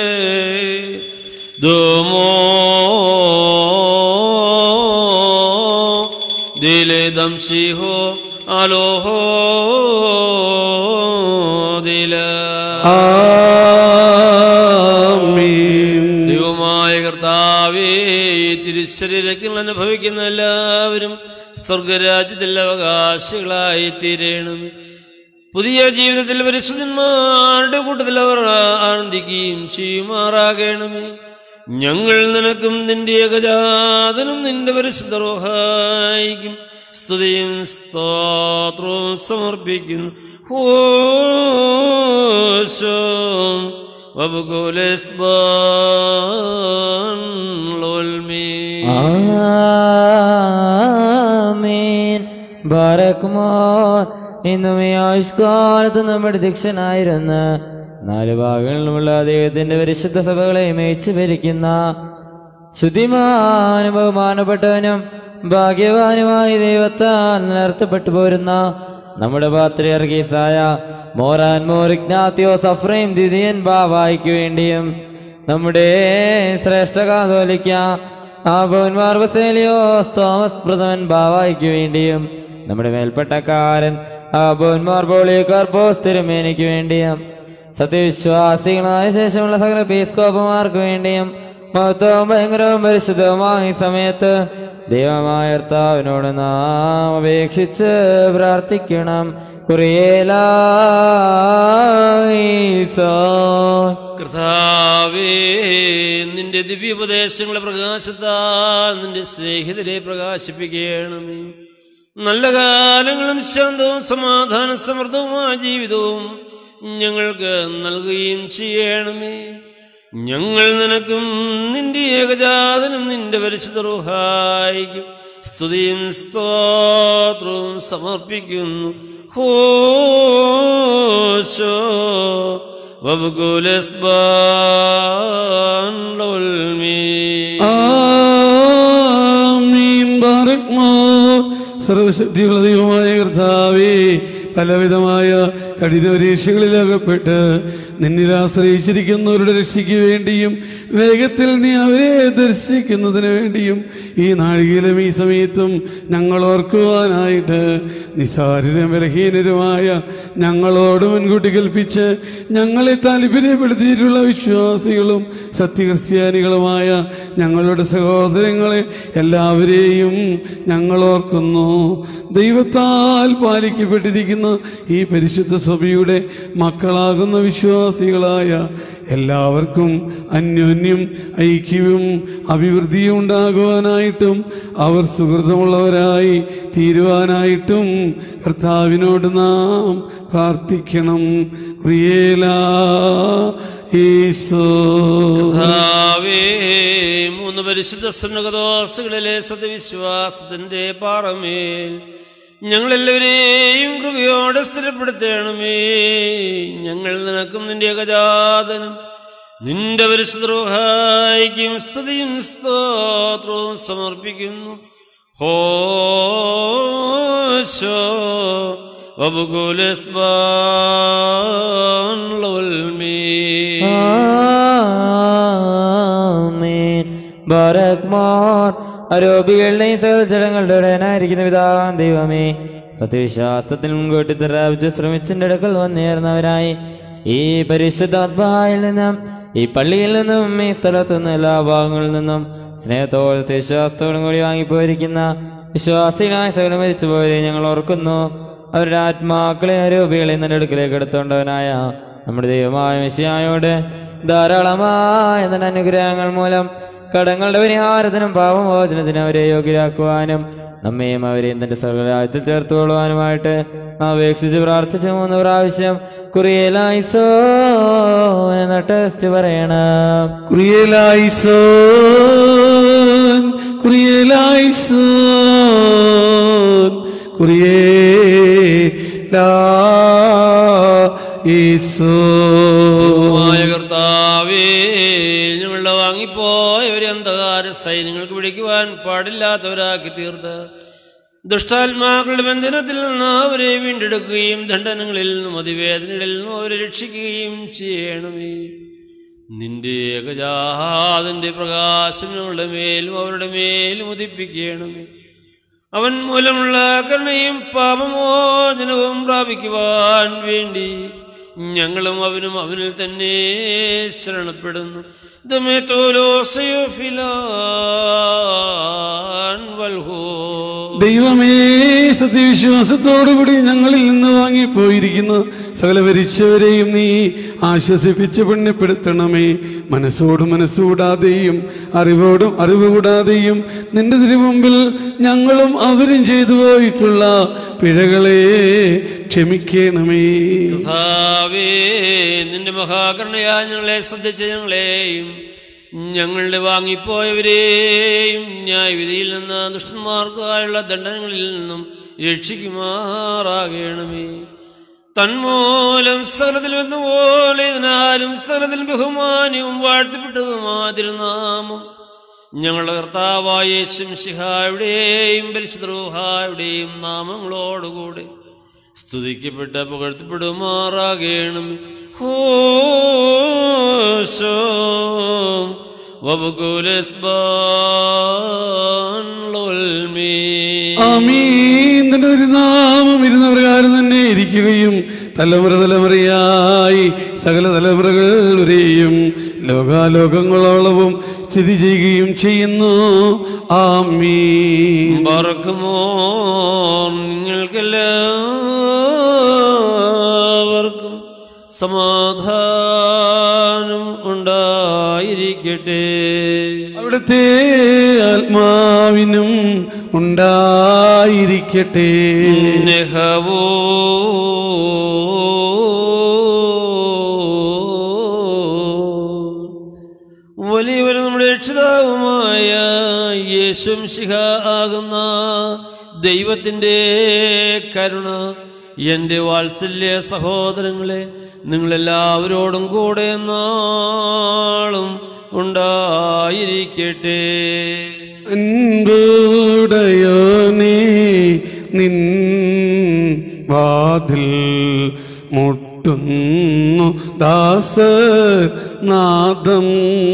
دمو دل دمشيه علوه دلا ആമീൻ ദൈവമായ കർത്താവേ ഈ തിരുശരീരങ്ങൾ അനുഭവിക്കുന്ന എല്ലാവരും സ്വർഗരാജ്യത്തിൽ അവകാശികളായി തീരണം പുതിയ ജീവിതത്തിൽ പരിശുദ്ധന്മാരുടെ കൂട്ടത്തിൽ അവർ ആനന്ദിക്കുകയും ചെയ്യുമാറാകണമേ ഞങ്ങൾ നിനക്കും നിന്റെ ഏകജാതനും നിന്റെ പരിശുദ്ധ റോഹായിക്കും സ്തുതിയും സ്തോത്രവും സമർപ്പിക്കുന്നു ഹോശം وبقول اسبان والمين ആമീൻ ബാരക്കുമോർ ഇന്നും ഈ ആയുഷ്കാലത്ത് നമ്മുടെ ദീക്ഷനായിരുന്ന നാല് ഭാഗങ്ങളിലുമുള്ള ദൈവത്തിന്റെ പരിശുദ്ധ സഭകളെ മേയിച്ചു ഭരിക്കുന്ന ശുദ്ധിമാനും ബഹുമാനപ്പെട്ടവനും ഭാഗ്യവാനുമായി ദൈവത്താൽ നിലർത്തപ്പെട്ടു പോരുന്ന നമ്മുടെ പാത്രിയർഗീസായ മോറാൻ മോർ ഇഗ്നാത്തിയോസ് അഫ്രൈം ദിദിയൻ ബാബായിക്ക് വേണ്ടിയും നമ്മുടെ ശ്രേഷ്ഠ കാതോലിക്ക ആബോന്മാർ ബസേലിയോസ് തോമസ് പ്രഥമൻ ബാവായിക്ക് വേണ്ടിയും നമ്മുടെ മേൽപ്പെട്ടക്കാരൻ ആബോന്മാർ പോളിയോകാർപ്പോസ് തിരുമേനിക്ക് വേണ്ടിയും സത്യവിശ്വാസികളായ ശേഷമുള്ള സകല പീസ്കോപ്പമാർക്ക് വേണ്ടിയും മഹത്വവും ഭയങ്കരവും പരിശുദ്ധവുമായ ഈ സമയത്ത് ദൈവമായ കർത്താവിനോട് നാം അപേക്ഷിച്ച് പ്രാർത്ഥിക്കണം കുറിയേലാ കർത്താവേ നിന്റെ ദിവ്യോപദേശങ്ങളെ പ്രകാശത്താൽ നിന്റെ സ്നേഹിതരെ പ്രകാശിപ്പിക്കണമേ നല്ല കാലങ്ങളും ശാന്തവും സമാധാന സമൃദ്ധവുമായ ജീവിതവും ഞങ്ങൾക്ക് നൽകുകയും ചെയ്യണമേ ഞങ്ങൾ നിനക്കും നിന്റെ ഏകജാതനും നിന്റെ പരിശുദ്ധ റൂഹായിക്കും സ്തുതിയും സ്തോത്രവും സമർപ്പിക്കുന്നു ഹോശോ وبقول اسبان للمين ആമീൻ ബാറക്മോ സർവശക്തിയുള്ള ദൈവമായ കർത്താവേ പലവിധമായ കഠിന പരീക്ഷകളിൽ അകപ്പെട്ട് നിന്നിൽ ആശ്രയിച്ചിരിക്കുന്നവരുടെ രക്ഷയ്ക്ക് വേണ്ടിയും വേഗത്തിൽ നീ അവരെ ദർശിക്കുന്നതിന് വേണ്ടിയും ഈ നാഴികയിലും ഈ സമയത്തും ഞങ്ങൾ ഓർക്കുവാനായിട്ട് നിസാരരും ബലഹീനരുമായ ഞങ്ങളോട് മുൻകൂട്ടി കൽപ്പിച്ച് ഞങ്ങളെ താല്പര്യപ്പെടുത്തിയിട്ടുള്ള വിശ്വാസികളും സത്യക്രിസ്ത്യാനികളുമായ ഞങ്ങളുടെ സഹോദരങ്ങളെ എല്ലാവരെയും ഞങ്ങൾ ഓർക്കുന്നു ദൈവത്താൽ പാലിക്കപ്പെട്ടിരിക്കുന്ന ഈ പരിശുദ്ധ സഭയുടെ മക്കളാകുന്ന വിശ്വാസികളായ എല്ലാവർക്കും അന്യോന്യം ഐക്യവും അഭിവൃദ്ധിയും ഉണ്ടാകുവാനായിട്ടും അവർ സുഹൃതമുള്ളവരായി തീരുവാനായിട്ടും കർത്താവിനോട് നാം പ്രാർത്ഥിക്കണം ക്രിയേലാ ഈശോ കർത്താവേ മൂന്ന് പരിശുദ്ധ സന്നകദോസുകളിലെ സത്യവിശ്വാസത്തിന്റെ പാറമേൽ ഞങ്ങളെല്ലാവരെയും കൃപയോടെ സ്ഥിരപ്പെടുത്തണമേ ഞങ്ങൾ നിനക്കും നിന്റെ ഏകജാതനും നിന്റെ പരിശുദ്രോഹായിക്കും സ്തുതിയും സ്തോത്രവും സമർപ്പിക്കുന്നു ഹോശോ وبقول والمين ആമേൻ ബാരക്മാർ അരോപികളുടെയും സകല ജനങ്ങളുടെ ഉടനായിരിക്കുന്ന പിതാവാൻ ദൈവമേ സത്യവിശ്വാസത്തിൽ മുൻകൂട്ടി പ്രാപിച്ച് ശ്രമിച്ചിന്റെ അടുക്കൽ വന്നേർന്നവരായി ഈ പരിശുദ്ധാത്മാവിൽ നിന്നും ഈ പള്ളിയിൽ നിന്നും ഈ സ്ഥലത്തു നിന്ന് എല്ലാ ഭാഗങ്ങളിൽ നിന്നും സ്നേഹത്തോടെ വിശ്വാസത്തോടും കൂടി വാങ്ങിപ്പോയിരിക്കുന്ന വിശ്വാസികളായ സകലം മരിച്ചുപോയവരെ ഞങ്ങൾ ഓർക്കുന്നു അവരുടെ ആത്മാക്കളെ ആരോപികളെ നിന്റെ അടുക്കിലേക്ക് എടുത്തോണ്ടവനായ നമ്മുടെ ദൈവമായ മെസ്സിയായോട് ധാരാളമായ നിന്റെ അനുഗ്രഹങ്ങൾ മൂലം കടങ്ങളുടെ പരിഹാരത്തിനും പാപമോചനത്തിനും അവരെ യോഗ്യരാക്കുവാനും നമ്മയും അവരെയും തന്റെ സർവരാജ്യത്തിൽ ചേർത്തുകൊള്ളുവാനുമായിട്ട് നാം അപേക്ഷിച്ച് പ്രാർത്ഥിച്ച മൂന്ന് പ്രാവശ്യം കുറിയലായിസോ എന്ന ടെസ്റ്റ് പറയണം കുറിയലായിസോൻ കുറിയലായിസോൻ കുറിയലായിസോൻ മായ കർത്താവേ ഞങ്ങളുടെ വാങ്ങിപ്പോയവരെ അന്ധകാര സൈന്യങ്ങൾക്ക് പിടിക്കുവാൻ പാടില്ലാത്തവരാക്കി തീർത്ത് ദുഷ്ടാത്മാക്കളുടെ ബന്ധനത്തിൽ നിന്ന് അവരെ വീണ്ടെടുക്കുകയും ദണ്ഡനങ്ങളിൽ നിന്നും അതിവേദനകളിൽ നിന്നും അവരെ രക്ഷിക്കുകയും ചെയ്യണമേ നിന്റെ ഏകജാതിന്റെ പ്രകാശം ഞങ്ങളുടെ മേലും അവരുടെ മേലും ഉദിപ്പിക്കണമേ അവൻ മൂലമുള്ള കരുണയും പാപമോചനവും പ്രാപിക്കുവാൻ വേണ്ടി ഞങ്ങളും അവനും അവനിൽ തന്നെ ശരണപ്പെടുന്നു ദമേ തോലോസയോ ഫിലാൻ വൽഹോ ദൈവമേ സത്യവിശ്വാസത്തോടുകൂടി ഞങ്ങളിൽ നിന്ന് വാങ്ങിപ്പോയിരിക്കുന്ന സകല ഭരിച്ചവരെയും നീ ആശ്വസിപ്പിച്ച് പുണ്യപ്പെടുത്തണമേ മനസ്സോട് മനസ്സുകൂടാതെയും അറിവോടും അറിവ് കൂടാതെയും നിന്റെ തിരുമുമ്പിൽ ഞങ്ങളും അവരും ചെയ്തു പോയിട്ടുള്ള പിഴകളെ ക്ഷമിക്കണമേ കർത്താവേ നിന്റെ മഹാകരുണയാ ഞങ്ങളെ ശ്രദ്ധിച്ച ഞങ്ങളെയും ഞങ്ങളുടെ വാങ്ങിപ്പോയവരെയും ന്യായവിധിയിൽ നിന്ന് ദുഷ്ടന്മാർക്കായുള്ള ദണ്ഡനങ്ങളിൽ നിന്നും രക്ഷിക്കുമാറാകണമേ തന്മൂലം സകലത്തിൽ വന്ന പോലെ ഇതിനാലും സകലത്തിൽ ബഹുമാന്യവും വാഴ്ത്തപ്പെട്ടതുമാതിരുന്നാമം ഞങ്ങളുടെ കർത്താവായ യേശും ശിഹായുടെയും പരിശുദ്രോഹായുടെയും നാമങ്ങളോടുകൂടെ സ്തുതിക്കപ്പെട്ട പുകഴ്ത്തപ്പെടുമാറാകണം ഹോശോ ആമീൻ നിന്റെ തിരുനാമം ഇരുന്ന പ്രകാരം തന്നെ ഇരിക്കുകയും തലമുറ തലമുറയായി സകല തലമുറകൾ വരെയും ലോകാലോകങ്ങളോളവും സ്ഥിതി ചെയ്യുകയും ചെയ്യുന്നു ആമീൻ പറക്കുമോ നിങ്ങൾക്കെല്ലാവർക്കും സമാധാനം ഉണ്ടായിരിക്കട്ടെ അവിടുത്തെ ആത്മാവിനും ഉണ്ടായിരിക്കട്ടെ നെഹവോ വലിയവരും നമ്മുടെ രക്ഷിതാവുമായ യേശും ശിഹ ആകുന്ന ദൈവത്തിൻ്റെ കരുണ എൻ്റെ വാത്സല്യ സഹോദരങ്ങളെ നിങ്ങളെല്ലാവരോടും കൂടെ നാളും ഉണ്ടായിരിക്കട്ടെ അൻപുടയോനേ നിൻ വാതിൽ മുട്ടുന്നു ദാസർ നാദം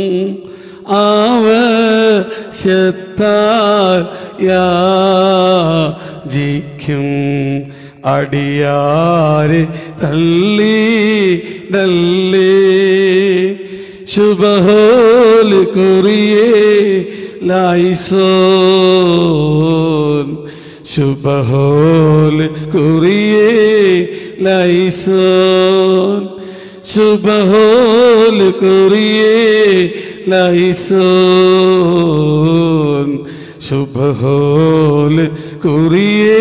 ആവശ്യത്താൽ യാചിക്കും അടിയാരെ തള്ളിടല്ലേ ശുഭഹോൽ കുറിയേ ലൈസോൻ ശുഭഹോൽ കുറിയേ ലൈസോൻ ശുഭഹോൽ കുറിയേ ലൈസോൻ ശുഭഹോൽ കുറിയേ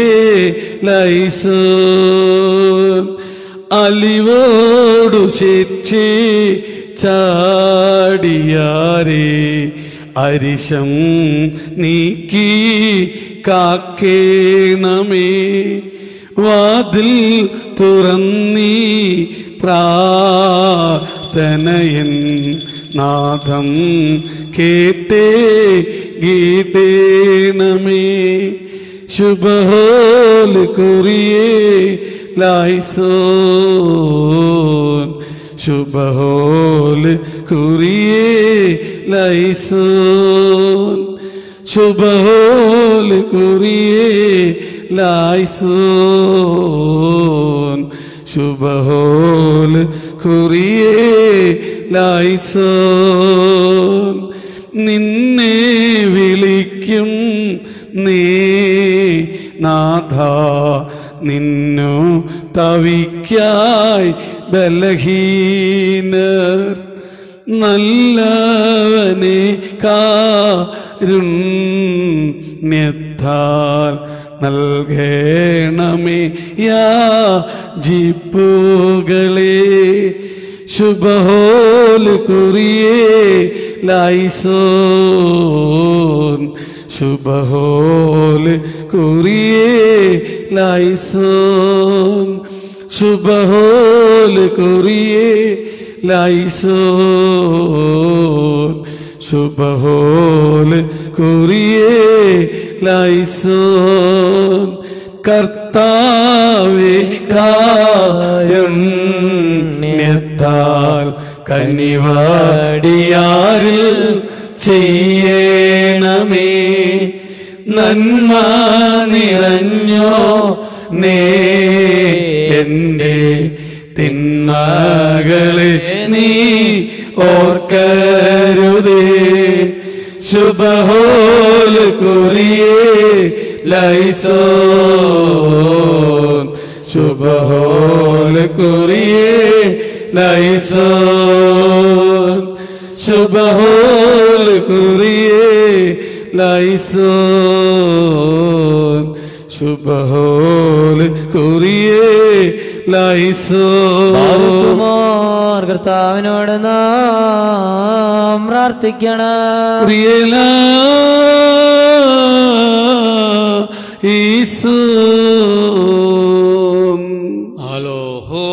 ലൈസോൻ അലിവോടു ശിക്ഷി ചാടിയാരേ അരിശം നീക്കി കാക്കേണമേ വാതിൽ തുറന്നീ പ്രാർത്ഥനയൻ നാദം കേട്ടേ ഗീടേണമേ ശുഭഹോൽ കുറിയേ ലൈസോൻ ശുഭഹോൽ കുറിയേ ലൈസോൻ ശുഭഹോൽ കുറിയേ ലൈസോൻ ശുഭഹോൽ കുറിയേ ലായിസോൻ നിന്നെ വിളിക്കും നീ നാഥ നിന്നു തവിക്കായി ബലഹീനർ നല്ലവനെ കാരുണ്യത്താൽ നൽകേണമേ യാജിപ്പുകളെ ശുഭഹോൽ കുറിയേ ലൈസോൻ ശുഭഹോൽ കുറിയേ ലൈസോൻ ശുഭഹോൽ കുറിയേ ലൈസോൻ ശുഭഹോൽ കുറിയേ ലൈസോൻ കർത്താവേ കാരുണ്യത്താൽ കന്നിവാടിയാരിൽ ചെയ്യണമേ നന്മ നിറഞ്ഞോ നേ എന്റെ തിന്മകളെ നീ ഓർക്കരുതേ ശുഭഹോൽ കുറിയേ ലൈസോൻ ശുഭഹോൽ കുറിയേ ലൈസോൻ ശുഭഹോൽ കുറിയേ ലൈസോൻ ശുഭഹോൽ കുറിയേ ലൈസോൻ ബാബുകുമാർ കർത്താവിനോട് നാം പ്രാർത്ഥിക്കണം പ്രിയല ഈസോം ഹലോ ഹോ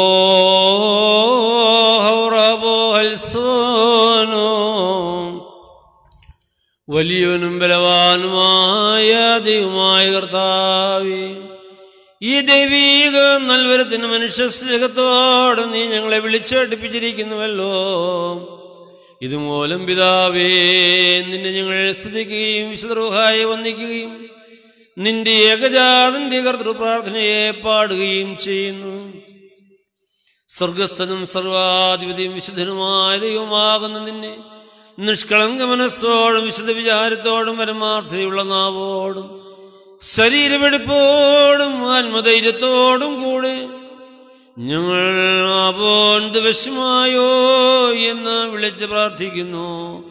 ഹൗറബോ ഹൽസോനോ വലിയവനും ബലവാനുമായ ദൈവമായ കർത്താവേ ഈ ദൈവീക നൽവരത്തിന് മനുഷ്യ സ്നേഹത്തോടെ നീ ഞങ്ങളെ വിളിച്ചടിപ്പിച്ചിരിക്കുന്നുവല്ലോ ഇതുമൂലം പിതാവേ നിന്നെ ഞങ്ങൾ സ്തുതിക്കുകയും വിശുദ്രൂഹായി വന്ദിക്കുകയും നിന്റെ ഏകജാതന്റെ കർത്തൃ പ്രാർത്ഥനയെ പാടുകയും ചെയ്യുന്നു സ്വർഗസ്ഥനും സർവാധിപതിയും വിശുദ്ധനുമായ ദൈവമാകുന്ന നിന്നെ നിഷ്കളങ്ക മനസ്സോടും വിശുദ്ധ വിചാരത്തോടും പരമാർത്ഥതയുള്ള നാവോടും ശരീരമെടുപ്പോടും ആത്മധൈര്യത്തോടും കൂടെ ഞങ്ങൾ ആപോൻ ദിവസമായോ എന്ന് വിളിച്ച് പ്രാർത്ഥിക്കുന്നു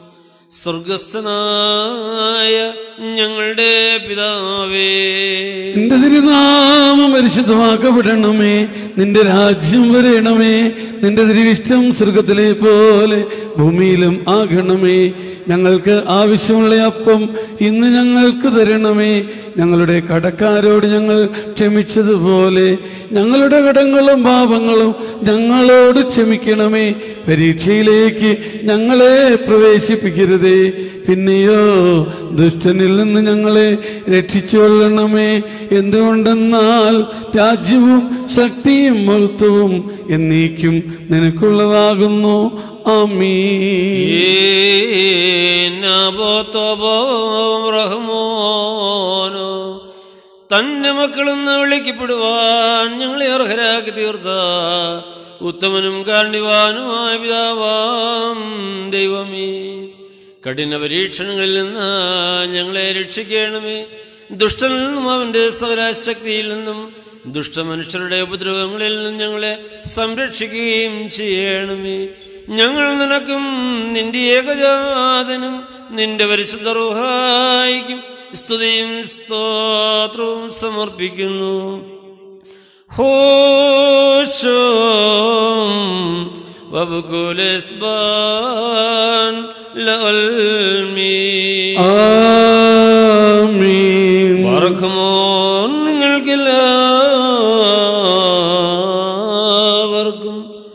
സ്വർഗസ്ഥനായ ഞങ്ങളുടെ പിതാവേ നിന്റെ തിരുനാമം പരിശുദ്ധമാക്കപ്പെടണമേ നിന്റെ രാജ്യം വരണമേ നിന്റെ തിരുവിഷ്ടം സ്വർഗത്തിലെ പോലെ ഭൂമിയിലും ആകണമേ ഞങ്ങൾക്ക് ആവശ്യമുള്ള അപ്പം ഇന്ന് ഞങ്ങൾക്ക് തരണമേ ഞങ്ങളുടെ കടക്കാരോട് ഞങ്ങൾ ക്ഷമിച്ചതുപോലെ ഞങ്ങളുടെ കടങ്ങളും പാപങ്ങളും ഞങ്ങളോട് ക്ഷമിക്കണമേ പരീക്ഷയിലേക്ക് ഞങ്ങളെ പ്രവേശിപ്പിക്കരുതേ പിന്നെയോ ദുഷ്ടനിൽ നിന്ന് ഞങ്ങളെ രക്ഷിച്ചുകൊള്ളണമേ എന്തുകൊണ്ടെന്നാൽ രാജ്യവും ശക്തിയും മഹത്വവും എന്നേക്കും നിനക്കുള്ളതാകുന്നു ആമീ റഹ്മോനോ തന്റെ മക്കളെന്ന് വിളിക്കപ്പെടുവാൻ ഞങ്ങളെ അർഹരാക്കി തീർത്ത ഉത്തമനും കാരണിവാനുമായ പിതാവാം ദൈവമേ കഠിന പരീക്ഷണങ്ങളിൽ നിന്ന് ഞങ്ങളെ രക്ഷിക്കണമേ ദുഷ്ടനിൽ നിന്നും അവന്റെ സകലശക്തിയിൽ നിന്നും ദുഷ്ടമനുഷ്യരുടെ ഉപദ്രവങ്ങളിൽ നിന്നും ഞങ്ങളെ സംരക്ഷിക്കുകയും ചെയ്യണമേ ഞങ്ങൾ നിനക്കും നിന്റെ ഏകജാതനും നിന്റെ പരിശുദ്ധ റൂഹായിക്കും സ്തുതിയും സ്തോത്രവും സമർപ്പിക്കുന്നു ഹോശം വബുകുലസ്ബാൻ ലൽമീ ആമീൻ മറക്കുമോ നിങ്ങൾക്കെല്ലാവർക്കും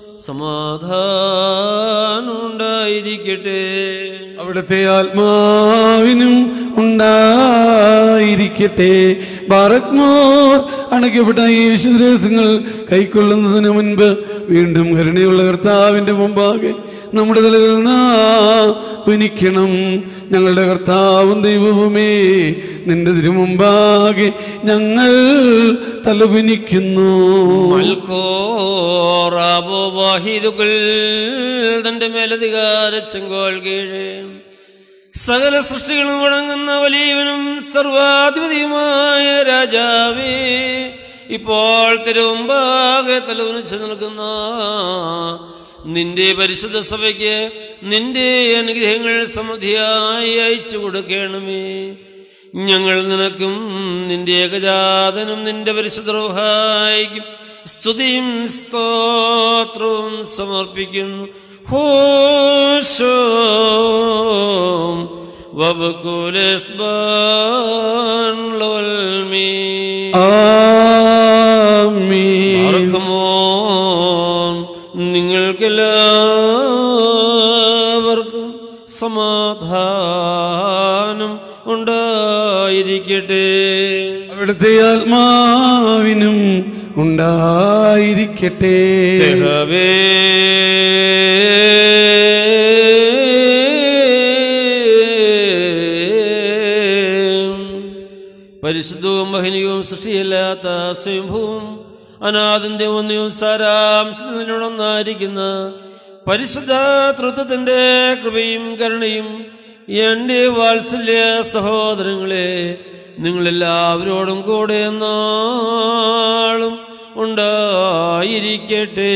സമാധാനം ഉണ്ടായിരിക്കട്ടെ അവിടുത്തെ ആത്മാവിനും ഉണ്ടായിരിക്കട്ടെ ബാറക്മോർ അണയ്ക്കപ്പെട്ട ഈ വിശുദ്ധ രഹസ്യങ്ങൾ കൈക്കൊള്ളുന്നതിന് മുൻപ് വീണ്ടും കരുണയുള്ള കർത്താവിന്റെ മുമ്പാകെ നമ്മുടെ തലകൾ കുനിക്കണം ഞങ്ങളുടെ കർത്താവും ദൈവവുമേ നിന്റെ തിരുമുമ്പാകെ ഞങ്ങൾ തലകുനിക്കുന്നു മൽക്കോറാബോ വാഹിദുകൾ തന്റെ മേലധികാര ചെങ്കോൾ കീഴേ സകല സൃഷ്ടികളും വണങ്ങുന്ന വലിയവനും സർവാധിപതിയുമായ രാജാവേ ഇപ്പോൾ തിരുമുമ്പാകെ തലവുനിച്ച് നിൽക്കുന്ന നിന്റെ പരിശുദ്ധ സഭയ്ക്ക് നിന്റെ അനുഗ്രഹങ്ങൾ സമൃദ്ധിയായി അയച്ചു കൊടുക്കണമേ ഞങ്ങൾ നിനക്കും നിന്റെ ഏകജാതനും നിന്റെ പരിശുദ്ധ റൂഹായിക്കും സ്തുതിയും സ്തോത്രവും സമർപ്പിക്കുന്നു ഹോശോം വബകുലസ്ബാൻ ലവൽമീ ആമീൻ ആർക്കുമോൻ നിങ്ങൾക്കെല്ലാവർക്കും സമാധാനം ഉണ്ടായിരിക്കട്ടെ അവിടുത്തെ ആത്മാവിനും ഉണ്ടായിരിക്കട്ടെ തെഹവേ പരിശുദ്ധവും മഹനീയവും സൃഷ്ടിയില്ലാത്ത സ്വയംഭൂവും അനാഥന്റെ ഒന്നിയും സാരാംശത്തിനൊന്നായിരിക്കുന്ന പരിശുദ്ധ തൃത്വത്തിന്റെ കൃപയും കരുണയും എന്റെ വാത്സല്യ സഹോദരങ്ങളെ നിങ്ങളെല്ലാവരോടും കൂടെ എന്നാളും ഉണ്ടായിരിക്കട്ടെ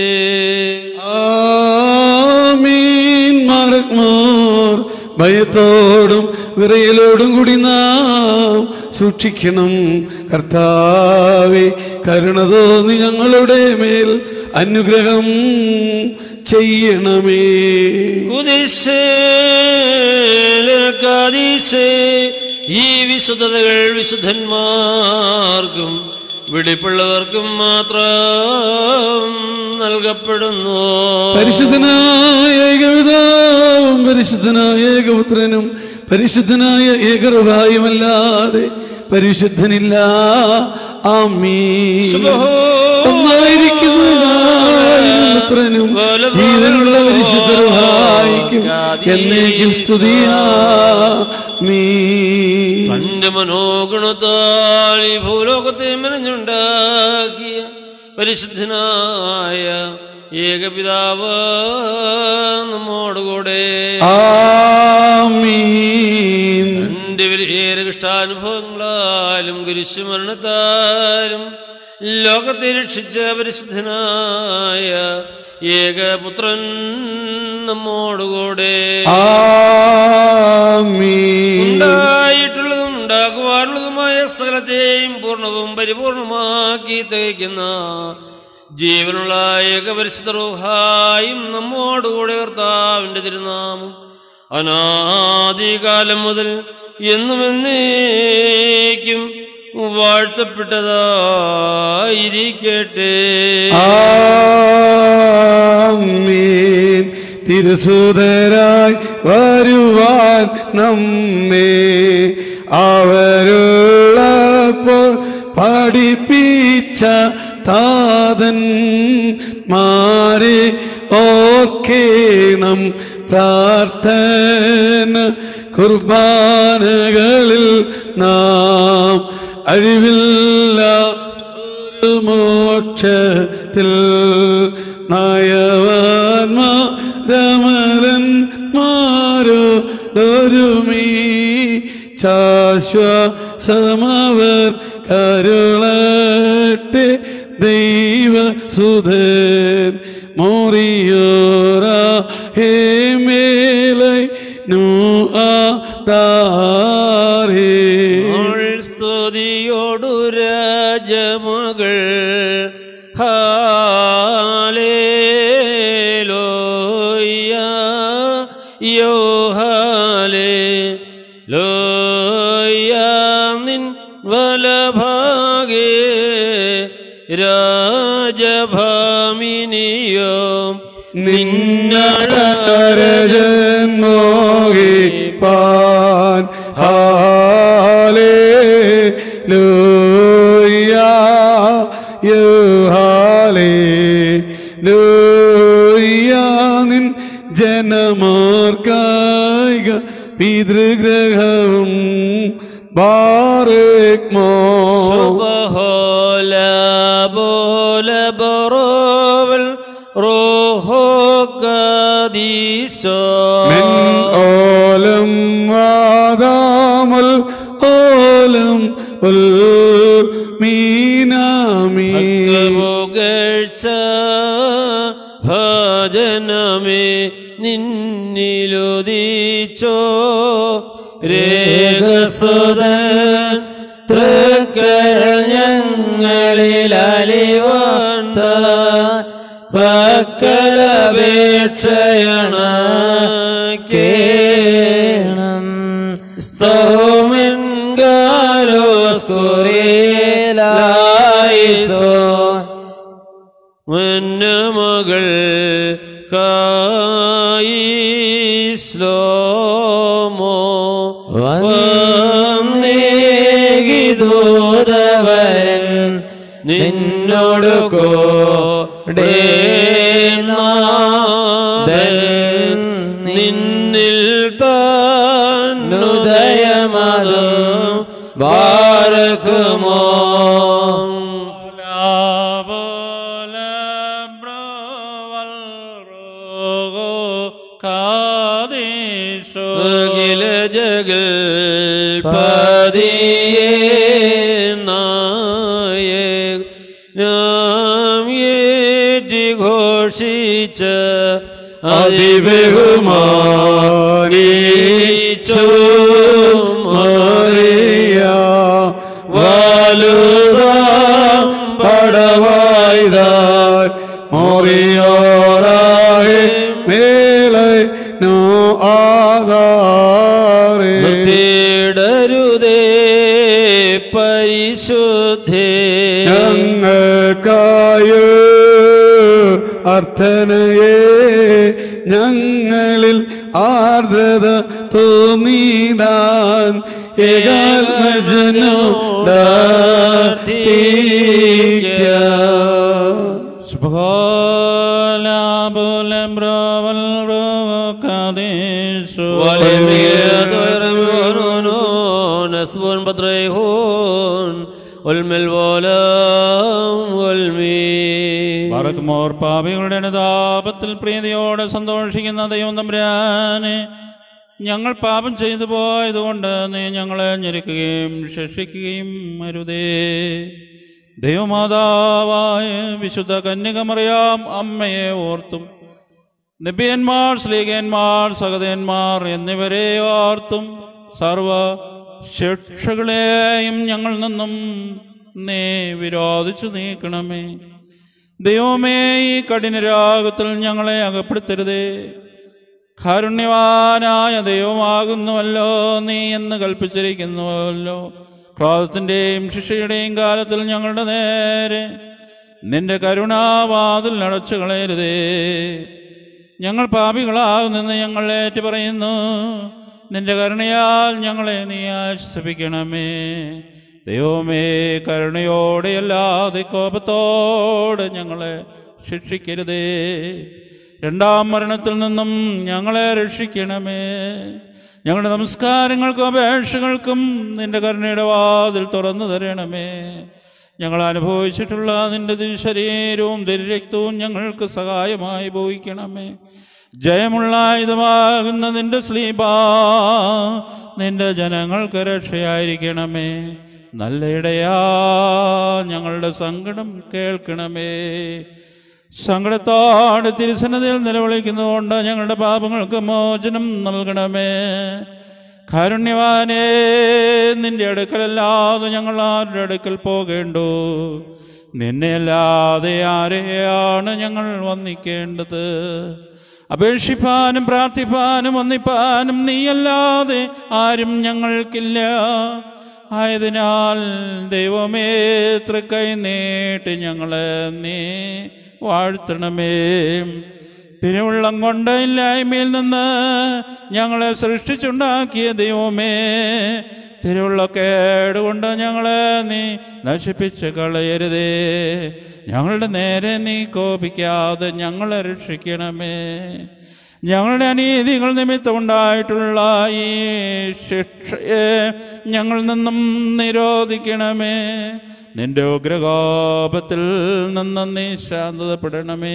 ആമീൻ മാറക്മോർ ഭയത്തോടും വിറയലോടും കൂടി നാം സൂക്ഷിക്കണം കർത്താവെ കരുണ തോന്നി ഞങ്ങളുടെ മേൽ അനുഗ്രഹം ചെയ്യണമേ കുതിശേ ഈ വിശുദ്ധതകൾ വിശുദ്ധന്മാർക്കും വെടിപ്പുള്ളവർക്കും മാത്രം നൽകപ്പെടുന്നു പരിശുദ്ധനായ ഏകപിതാവും പരിശുദ്ധനായ ഏകപുത്രനും പരിശുദ്ധനായ ഏകറുഹായുമല്ലാതെ പരിശുദ്ധനില്ല ആമീ ഒന്നായിരിക്കുന്നതിനായും പുത്രനും ജീവനുള്ള പരിശുദ്ധരുഹായിക്കും എന്നേക്കും സ്തുതിയാമീ തന്റെ മനോഗുണത്താൽ ഈ ഭൂലോകത്തെ മെനഞ്ഞുണ്ടാക്കിയ പരിശുദ്ധനായ ഏകപിതാവ് നമ്മോടുകൂടെ ആമീൻ എന്റെ വിലയേറെ കഷ്ടാനുഭവങ്ങളാലും കുരിശുമരണത്താലും ലോകത്തെ രക്ഷിച്ച പരിശുദ്ധനായ ഏകപുത്രൻ നമ്മോടുകൂടെ ആമീൻ ഉണ്ടായിട്ടുള്ളതും ഉണ്ടാക്കുവാനുള്ളതുമായ സകലത്തെയും പൂർണ്ണവും പരിപൂർണമാക്കി തികയ്ക്കുന്ന ജീവനുള്ള ഏകപരിശുദ്ധ റൂഹായും നമ്മോടുകൂടെ കർത്താവിന്റെ തിരുനാമം അനാദികാലം മുതൽ എന്നും എന്നേക്കും വാഴ്ത്തപ്പെട്ടതായിരിക്കട്ടെ ആമീൻ തിരുസൂതരായി വരുവാൻ നമ്മെ അവരുള്ളപ്പോൾ പഠിപ്പിച്ച താതൻ മാരെ ഓർക്കേണം പ്രാർത്ഥന കുർബാനകളിൽ നാം അഴിവില്ല ഒരു മോക്ഷത്തിൽ നയവാൻമാരമരന്മാരോടൊരുമീ ശാശ്വസമവർ കരുളട്ടെ ദൈവസുധൻ മോറിയോറ ഹേ മേലൈ നൂ ആധാരേ ആൾ സ്തുതിയോടു രാജമകൾ ഹാലേലോയ യോ ഹാലേ ലോയ നിൻ വലഭാഗേ രാജഭാമിനിയോ നിന്നഴ നിന്നഴകൻ മോഹിപ്പാൻ ഹാലേ ലൂയ യോ ഹാലേ ലൂയ നിൻ ജന ജനമാർക്കായിക പിതൃഗ്രഹവും ബാറേക്മോ സുബഹോല ബോല ബറോവൽ റോഹോ കദീസോ من ഓലം വാദാമൽ ഓലം ഉൽ മീനാമീ പുകഴ്ച ഭജനമേ നിന്നിലുദിച്ചോ രേഖസുതൻ തൃക്കൽ ഞങ്ങളിൽ അലിവാന്ത പക്കലപേക്ഷയണ കേണം സ്തോമൻ ഗാലോ സുരേലായിസോ മകൾ കായി സ്ലോമോ വന്നേകിദൂതവൻ നിന്നോട് കൂടെ നാഥൻ നിന്നിൽ താനുദയമതും ബാരക്കുമോ അഖില ജഗൽ പതിയേ നായക് നാം ഏറ്റി ഘോഷിച്ച അതിബഹുമാനീച്ചു മറിയ വലുതാം പടവായ്താൽ മോറിയോറായി മേലെ നോ ആധാരേ തേടരുതേ പരിശുദ്ധേ ഞങ്ങൾക്കായ അർത്ഥനയെ ഞങ്ങളിൽ ആർദ്രത തോന്നിടാൻ ഏകാത്മജനോ نسبون بطريهون والملولا والمين പറക്കുമോർ പാപികളുടെ അനുതാപത്തിൽ പ്രീതിയോടെ സന്തോഷിക്കുന്ന ദൈവം തമ്പുരാനെ ഞങ്ങൾ പാപം ചെയ്തു പോയതുകൊണ്ട് നീ ഞങ്ങളെ ഞെരുക്കുകയും ശിക്ഷിക്കുകയും അരുതേ ദൈവമാതാവായ വിശുദ്ധ കന്യകമറിയാം അമ്മയെ ഓർത്തും നിബിയന്മാർ ശ്ലീകന്മാർ സഹതന്മാർ എന്നിവരെ ഓർത്തും സർവ ശിക്ഷകളെയും ഞങ്ങൾ നിന്നും നീ വിരോധിച്ചു നീക്കണമേ ദൈവമേ ഈ കഠിനരാഗത്തിൽ ഞങ്ങളെ അകപ്പെടുത്തരുതേ കാരുണ്യവാനായ ദൈവമാകുന്നുവല്ലോ നീ എന്ന് കൽപ്പിച്ചിരിക്കുന്നുവല്ലോ ക്രോധത്തിൻ്റെയും ശിക്ഷയുടെയും കാലത്തിൽ ഞങ്ങളുടെ നേരെ നിന്റെ കരുണാവാതിൽ അടച്ചു കളയരുതേ ഞങ്ങൾ പാപികളാകുന്നെന്ന് ഞങ്ങൾ ഏറ്റു പറയുന്നു നിന്റെ കരുണയാൽ ഞങ്ങളെ നീ ആശ്വസിപ്പിക്കണമേ ദൈവമേ കരുണയോടെ അല്ലാതെ കോപത്തോടെ ഞങ്ങളെ ശിക്ഷിക്കരുതേ രണ്ടാം മരണത്തിൽ നിന്നും ഞങ്ങളെ രക്ഷിക്കണമേ ഞങ്ങളുടെ നമസ്കാരങ്ങൾക്കും അപേക്ഷകൾക്കും നിന്റെ കരുണയുടെ വാതിൽ തുറന്നു തരണമേ ഞങ്ങൾ അനുഭവിച്ചിട്ടുള്ള നിന്റെ തിരുശരീരവും തിരുരക്തവും ഞങ്ങൾക്ക് സഹായമായി ഭവിക്കണമേ ജയമുള്ള ഇതുമാകുന്ന നിന്റെ സ്ലീപാ നിന്റെ ജനങ്ങൾക്ക് രക്ഷയായിരിക്കണമേ നല്ല ഇടയാ ഞങ്ങളുടെ സങ്കടം കേൾക്കണമേ സങ്കടത്തോടെ തിരുസന്നതിൽ നിലവിളിക്കുന്നതുകൊണ്ട് ഞങ്ങളുടെ പാപങ്ങൾക്ക് മോചനം നൽകണമേ കാരുണ്യവാനേ നിന്റെ അടുക്കലല്ലാതെ ഞങ്ങൾ ആരുടെ അടുക്കൽ പോകേണ്ടു നിന്നെ അല്ലാതെ ആരെയാണ് ഞങ്ങൾ വന്നിക്കേണ്ടത് അപേക്ഷിപ്പാനും പ്രാർത്ഥിപ്പാനും ഒന്നിപ്പാനും നീയല്ലാതെ ആരും ഞങ്ങൾക്കില്ല ആയതിനാൽ ദൈവമേ തൃക്കൈ നീട്ടി ഞങ്ങളെ നീ വാഴ്ത്തണമേ തിരുവുള്ളം കൊണ്ട് ഇല്ലായ്മയിൽ നിന്ന് ഞങ്ങളെ സൃഷ്ടിച്ചുണ്ടാക്കിയ ദൈവമേ തിരുവുള്ള കേടുകൊണ്ട് ഞങ്ങളെ നീ നശിപ്പിച്ച് കളയരുതേ ഞങ്ങളുടെ നേരെ നീ കോപിക്കാതെ ഞങ്ങളെ രക്ഷിക്കണമേ ഞങ്ങളുടെ അനീതികൾ നിമിത്തമുണ്ടായിട്ടുള്ള ഈ ശിക്ഷയെ ഞങ്ങളിൽ നിന്നും നിരോധിക്കണമേ നിന്റെ ഉഗ്രകോപത്തിൽ നിന്ന് നീ ശാന്തതപ്പെടണമേ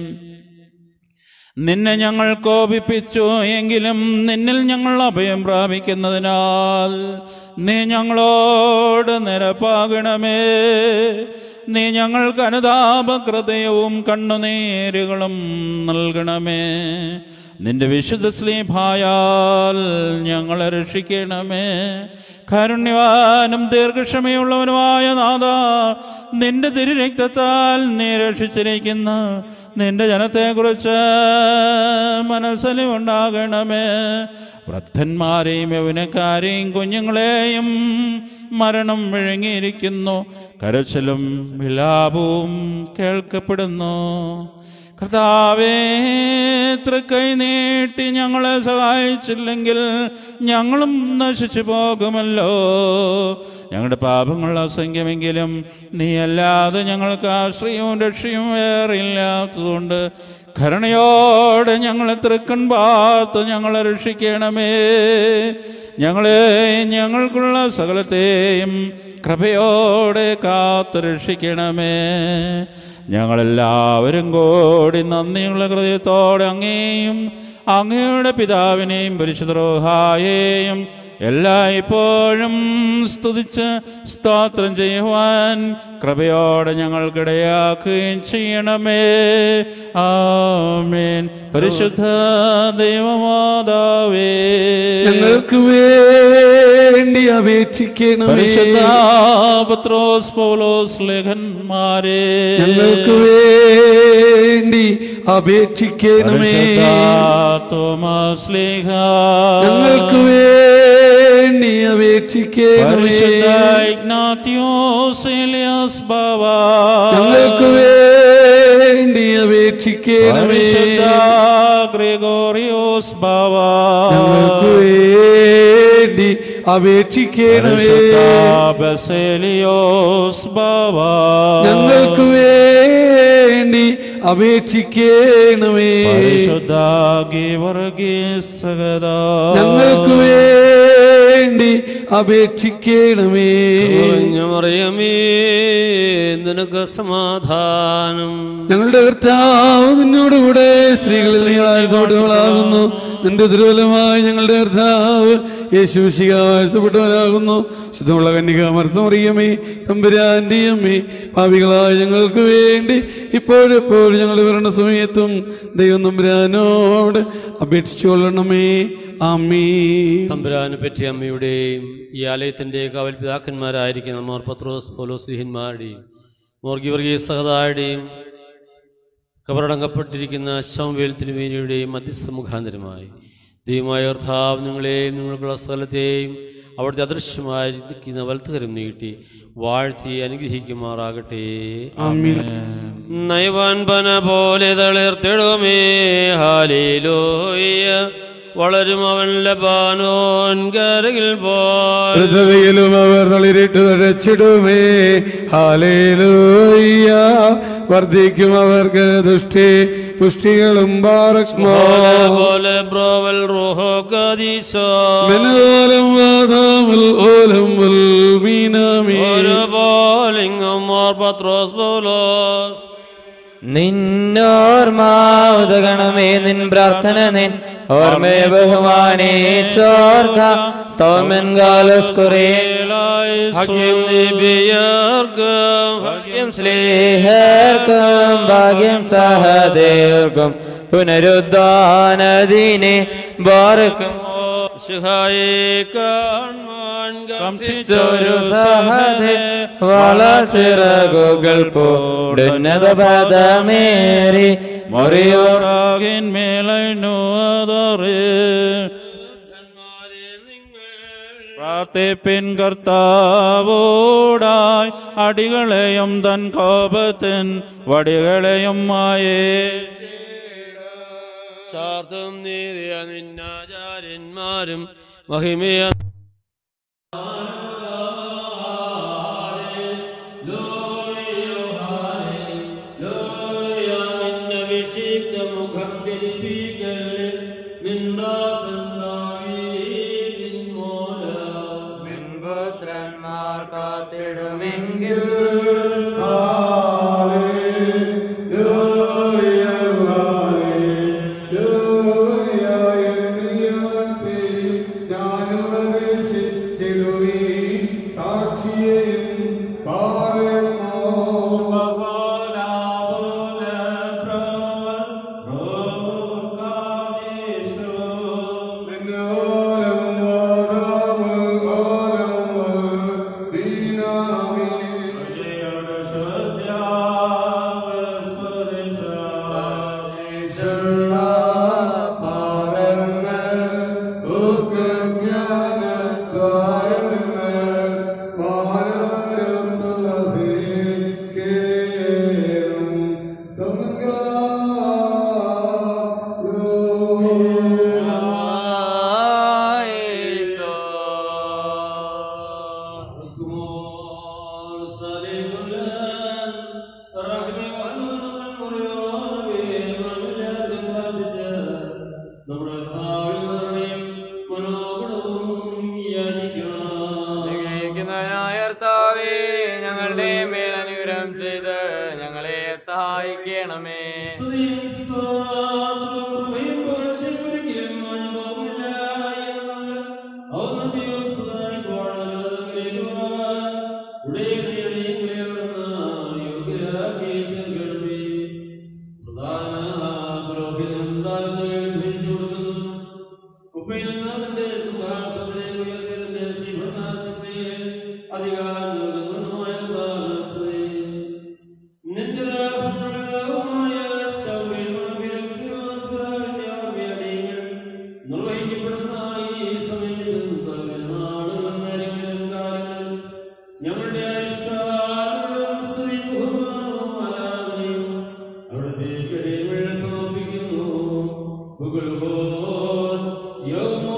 നിന്നെ ഞങ്ങൾ കോപിപ്പിച്ചു എങ്കിലും നിന്നിൽ ഞങ്ങൾ അഭയം പ്രാപിക്കുന്നതിനാൽ നീ ഞങ്ങളോട് നിരപ്പാകണമേ നീ ഞങ്ങൾക്ക് അനുതാപകൃതയവും കണ്ണുനീരുകളും നൽകണമേ നിന്റെ വിശുദ്ധ സ്ലീഭായാൽ ഞങ്ങളെ രക്ഷിക്കണമേ കാരുണ്യവാനും ദീർഘക്ഷമയുള്ളവനുമായ നാഥ നിന്റെ തിരുരക്തത്താൽ നീ രക്ഷിച്ചിരിക്കുന്ന നിന്റെ ജനത്തെക്കുറിച്ച് മനസ്സിലുണ്ടാകണമേ വൃദ്ധന്മാരെയും യൗവനക്കാരെയും കുഞ്ഞുങ്ങളെയും മരണം വിഴുങ്ങിയിരിക്കുന്നു കരച്ചിലും വിലാപവും കേൾക്കപ്പെടുന്നു കർത്താവേ തൃക്കൈ നീട്ടി ഞങ്ങളെ സഹായിച്ചില്ലെങ്കിൽ ഞങ്ങളും നശിച്ചു പോകുമല്ലോ ഞങ്ങളുടെ പാപങ്ങൾ അസംഖ്യമെങ്കിലും നീ അല്ലാതെ ഞങ്ങൾക്ക് ആശ്രയവും രക്ഷയും വേറെ ഇല്ലാത്തതുകൊണ്ട് കരുണയോടെ ഞങ്ങളെ തൃക്കൺ പാർത്ത് ഞങ്ങളെ രക്ഷിക്കണമേ ഞങ്ങളെ ഞങ്ങൾക്കുള്ള സകലത്തെയും കൃപയോടെ കാത്തു രക്ഷിക്കണമേ ഞങ്ങളെല്ലാവരും കൂടി നന്ദിയുള്ള ഹൃദയത്തോടെ അങ്ങേയും അങ്ങയുടെ പിതാവിനെയും പരിശുദ്ധരോഹായെയും എല്ലായ്പ്പോഴും സ്തുതിച്ച് സ്തോത്രം ചെയ്യുവാൻ കൃപയോടെ ഞങ്ങൾക്കിടയാക്കുകയും ചെയ്യണമേ ആമേൻ പരിശുദ്ധ ദൈവമാതാവേ ഞങ്ങൾക്ക് വേണ്ടി അപേക്ഷിക്കണമേ പരിശുദ്ധ പത്രോസ് പൗലോസ് ലേഖന്മാരെ ഞങ്ങൾക്ക് വേണ്ടി അപേക്ഷിക്കണമേ പരിശുദ്ധ തോമസ് ലേഖ ഞങ്ങൾക്ക് വേണ്ടി അപേക്ഷിക്കണമേ പരിശുദ്ധ ഇഗ്നാത്തിയോസ് ഏലിയാസ് ബാവ ഞങ്ങൾക്ക് വേണ്ടി അപേക്ഷിക്കണമേ പരിശുദ്ധ ഗ്രിഗോറിയോസ് ബാവ ഞങ്ങൾക്ക് വേണ്ടി അപേക്ഷിക്കണമേ പരിശുദ്ധ ബസേലിയോസ് ബാവ ഞങ്ങൾക്ക് വേണ്ടി അപേക്ഷിക്കണമേ പരിശുദ്ധ ഗീവർഗീസ് സഹദാ ഞങ്ങൾക്ക് വേണ്ടി അപേക്ഷിക്കണമേ കുറഞ്ഞ മറിയമേ നിനക്ക് സമാധാനം ഞങ്ങളുടെ കർത്താവ് നിന്നോടുകൂടെ സ്ത്രീകളിൽ നീ വാഴ്ത്തപ്പെട്ടവളാകുന്നു നിന്റെ ദുർബലമായ ഞങ്ങളുടെ കർത്താവ് യേശുശിക വാഴ്ത്തപ്പെട്ടവനാകുന്നു ശുദ്ധമുള്ള കന്യക മർത്തമറിയമേ തമ്പുരാന്റെ അമ്മേ പാവികളായ ഞങ്ങൾക്ക് വേണ്ടി ഇപ്പോഴെപ്പോഴും ഞങ്ങളുടെ വരണ സമയത്തും ദൈവം തമ്പുരാനോട് അപേക്ഷിച്ചു കൊള്ളണമേ ആമീ തമ്പുരാനെ പറ്റിയ അമ്മയുടെയും ഈ ആലയത്തിന്റെ കാവൽ പിതാക്കന്മാരായിരിക്കുന്ന മോർ പത്രോസ് പോലോസ്ലിഹിന്മാരുടെയും മോർഗിവർഗീയ സഹതായുടെയും കബറടങ്ങപ്പെട്ടിരിക്കുന്ന ശവവേൽ തിരുമേനിയുടെയും മധ്യസ്ഥ മുഖാന്തരമായി ദൈവമായ കർത്താവ് നിങ്ങളെയും നിങ്ങൾക്കുള്ള സ്ഥലത്തെയും അവിടുത്തെ അദൃശ്യമായിരിക്കുന്ന വലത്തുകരം നീട്ടി വാഴ്ത്തി അനുഗ്രഹിക്കുമാറാകട്ടെ നയവാൻ പന പോലെ തളിർത്തിടുമേ ഹാലേലോയ വളരും അവൻ ലബാനോൻ കരകിൽ പോൽ ഹൃദയയിലും അവർ തളിരിട്ട് തഴച്ചിടുമേ ഹാലേലൂയ്യ വർദ്ധിക്കും അവർക്ക് ദുഷ്ടി പുഷ്ടികളും പാറക്മോ പോലെ ബ്രോവൽ റോഹോ കദീശോ മെനോലം വാദാമുൽ ഓലം ഉൽ മീനാമീ ഒരു പോലിംഗം മോർ പത്രോസ് പൗലോസ് നിന്നോർമാവുതകണമേ നിൻ പ്രാർത്ഥന നിൻ ഓർമ്മയെ ബഹുമാനിച്ചോർക്ക സ്തോമൻ കാലസ്കുറേ ഹക്കിം നിബിയർക്കും ഭാഗ്യം സ്ലേഹർക്കും ഭാഗ്യം സഹദേവർക്കും പുനരുദ്ധാനദിനെ ബാർക്കും ശിഹായെ കാണാൻ ഒരു സഹദേ വളർച്ചിറകുകൾ പോടുന്നത പദമേറി മൊറിയോർ ോറാകിൻ മേലൈനുവതറേ പ്രാർത്ഥിപ്പിൻ കർത്താവോടായി അടികളെയും തൻ കോപത്തിൻ വടികളെയും മായേ ചാർത്തും നീതിയ നിന്നാചാര്യന്മാരും മഹിമയ മുഖം തിരിപ്പിക്കൽ എങ്കിൽ നമ്മുടെ ഭാവിയും മനോഗുണവും യാചിക്കണം അനുഗ്രഹിക്കുന്നവനായ കർത്താവേ ഞങ്ങളുടെ മേൽ അനുഗ്രഹം ചെയ്ത് ഞങ്ങളെ സഹായിക്കണമേ നിന്റെ ദാസനായ നിർവഹിക്കപ്പെടുന്ന ഈ സമയത്തും സർവ്വനാടുകളും കാര്യങ്ങളും കാലങ്ങളും ഞങ്ങളുടെ ആയുഷ്കാലങ്ങളും സ്തുതിയും ബഹുമാനവും ആരാധനയും അവിടുത്തെ കടിമഴ സമർപ്പിക്കുന്നു പുകഴ്പോൻ യൗമോ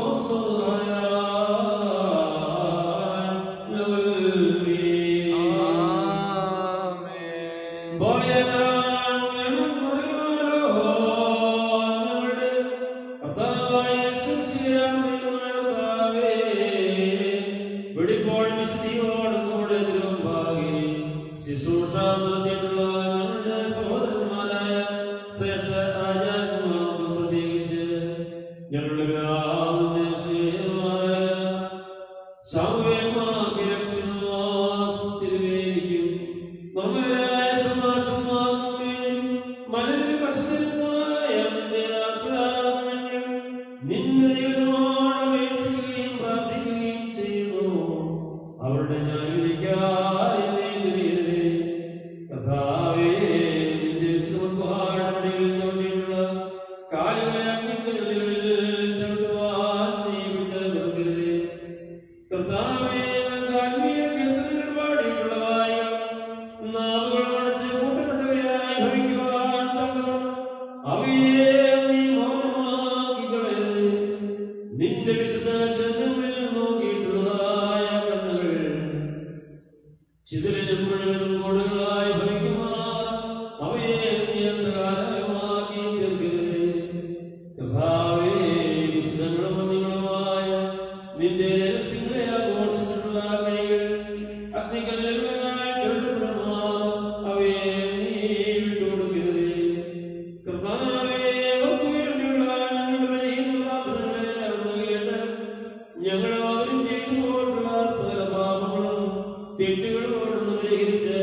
വെടിപ്പോൾ വിശുദ്ധിയോടും കൂടെ തിരുമ്പാകി ശുശ്രൂഷ നടത്തിയിട്ടുള്ള ഞങ്ങളുടെ സഹോദരന്മാരായ ശ്രേഷ്ഠ ആചാര്യന്മാർക്കും പ്രത്യേകിച്ച് ഞങ്ങളുടെ പിതാവിന്റെ സ്നേഹമായ സാമുവേൽമാർക്ക് രക്ഷമാസത്തിലേക്കും നമ്മളുടെ സമാസമാർക്കും വേണ്ടി മലരും കഷ്ടമായ നിന്റെ ആശ്രാമങ്ങൾ നിന്റെ ദൈവനോട് അപേക്ഷിക്കുകയും പ്രാർത്ഥിക്കുകയും ചെയ്യുന്നു അവരുടെ ന്യായവിധിക്കായി നീ തിരിയരുതേ. കർത്താവേ, നിന്റെ വിശുദ്ധപാഠങ്ങളിൽ ചവിട്ടിയിട്ടുള്ള കാലുകളെ അഗ്നിക്കുള്ളിൽ ചവിട്ടുവാൻ നീ വിട്ടുകൊടുക്കരുതേ. കർത്താവേ, ഞങ്ങൾക്ക് ആത്മീയ കീർത്തനങ്ങൾ പാടിയിട്ടുള്ളതായ നാവുകൾ അടച്ച് കൂട്ടപ്പെട്ടവയായി ഭവിക്കുവാൻ തക്കവണ്ണം അവയെ നീ മൗനമാക്കി കളയരുതേ. നിന്റെ വിശുദ്ധ ഗ്രന്ഥങ്ങളിൽ നോക്കിയിട്ടുള്ളതായ കണ്ണുകൾ ചിതലിനും മുഴുവൻ കോടുകളായി ഭവിക്കുമാർ അവയെ നീ അന്ധകാരമാക്കി തീർക്കരുതേ കർത്താവേ, വിശുദ്ധങ്ങളും അന്യങ്ങളുമായ നിന്റെ രഹസ്യങ്ങളെ ആഘോഷിച്ചിട്ടുള്ള കൈകൾ അഗ്നികല്ലുകളാൽ ചുരുട്ടപ്പെടുമാർ അവയെ നീ വിട്ടുകൊടുക്കരുതേ. കർത്താവേ, അവർക്ക് വേണ്ടിയുള്ള ഞങ്ങളുടെ ബലിയും പ്രാർത്ഥനകളെ അവിടുന്ന് കേട്ട് ഞങ്ങൾ അവരും ചെയ്തു പോയിട്ടുള്ള സകല പാപങ്ങളും തെറ്റുകളും അവിടുന്ന് പരിഹരിച്ച്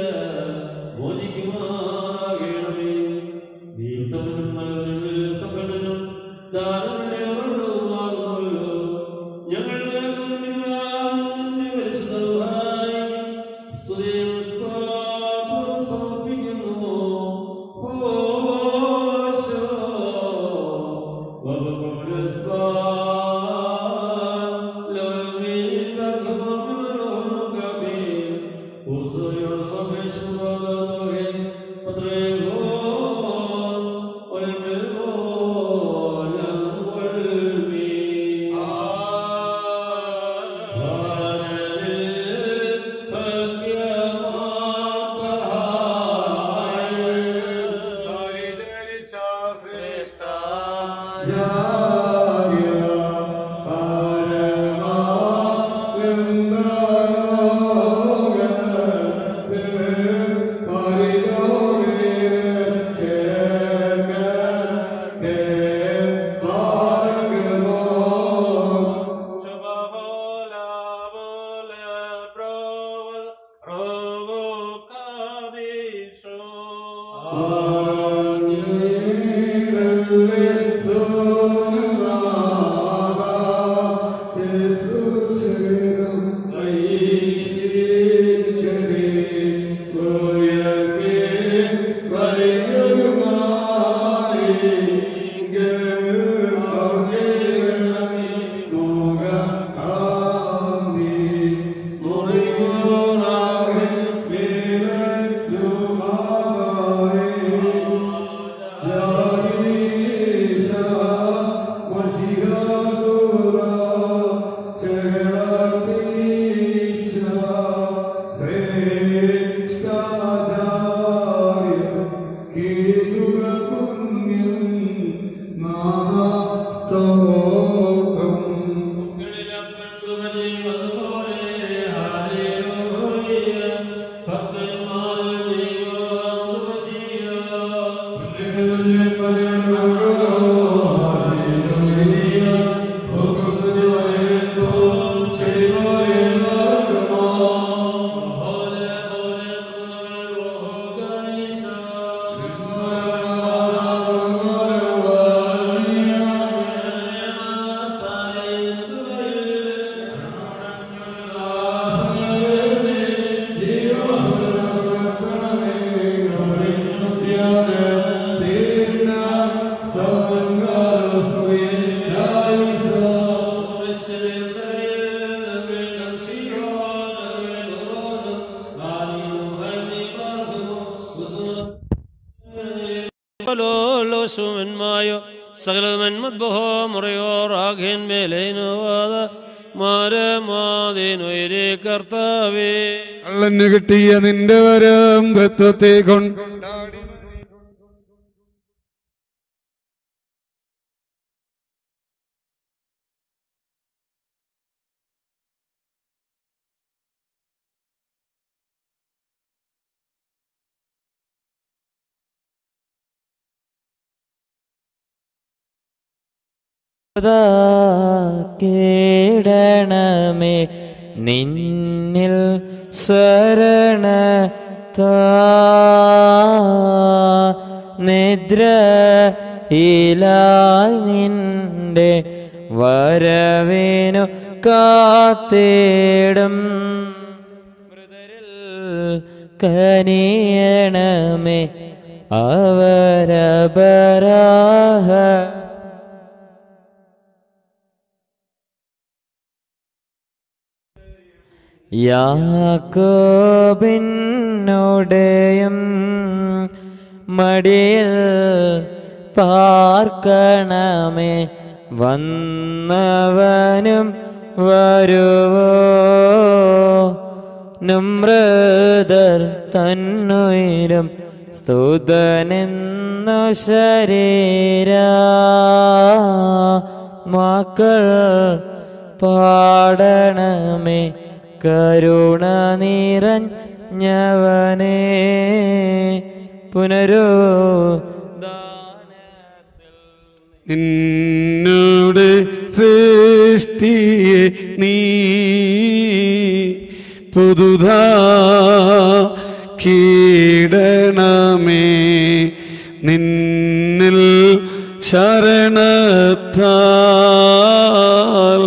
മോചിക്കുമാറാകണമേ നീ ഉത്തമനും നല്ലവനും സമ്പന്നനും ദാനങ്ങളുടെ അവരുടവുമാകുമല്ലോ ഞങ്ങൾ നിനക്ക് മുന്നിൽ നിന്റെ പരിശുദ്ധമായി സ്തുതി ലോലോസുമന്മായോ സകലമന്മദ്ബഹോ മുറയോ റാഘേൻ മേലേനുവാദ മാരമാതേനൊയരേ കർത്താവേ കള്ളന് കിട്ടിയ നിന്റെ വരം തത്വത്തെ കൊണ്ടാടി കേടണമേ നിന്നിൽ ശരണ നിദ്ര ഇലായി നിന്റെ വരവേനു കാത്തേടും മൃതരിൽ കനിയണമേ അവരപരാഹ യാക്കോബിനുടെയും മടിയിൽ പാർക്കണമേ വന്നവനും വരുവോ നുമൃതർ തന്നുയിരും സ്തുതനെന്നു ശരീര മക്കൾ പാടണമേ കരുണ നിറഞ്ഞവനേ പുനരോ നിന്നോട് സൃഷ്ടിയെ നീ പുതുതാ കീടണമേ നിന്നിൽ ശരണത്താൽ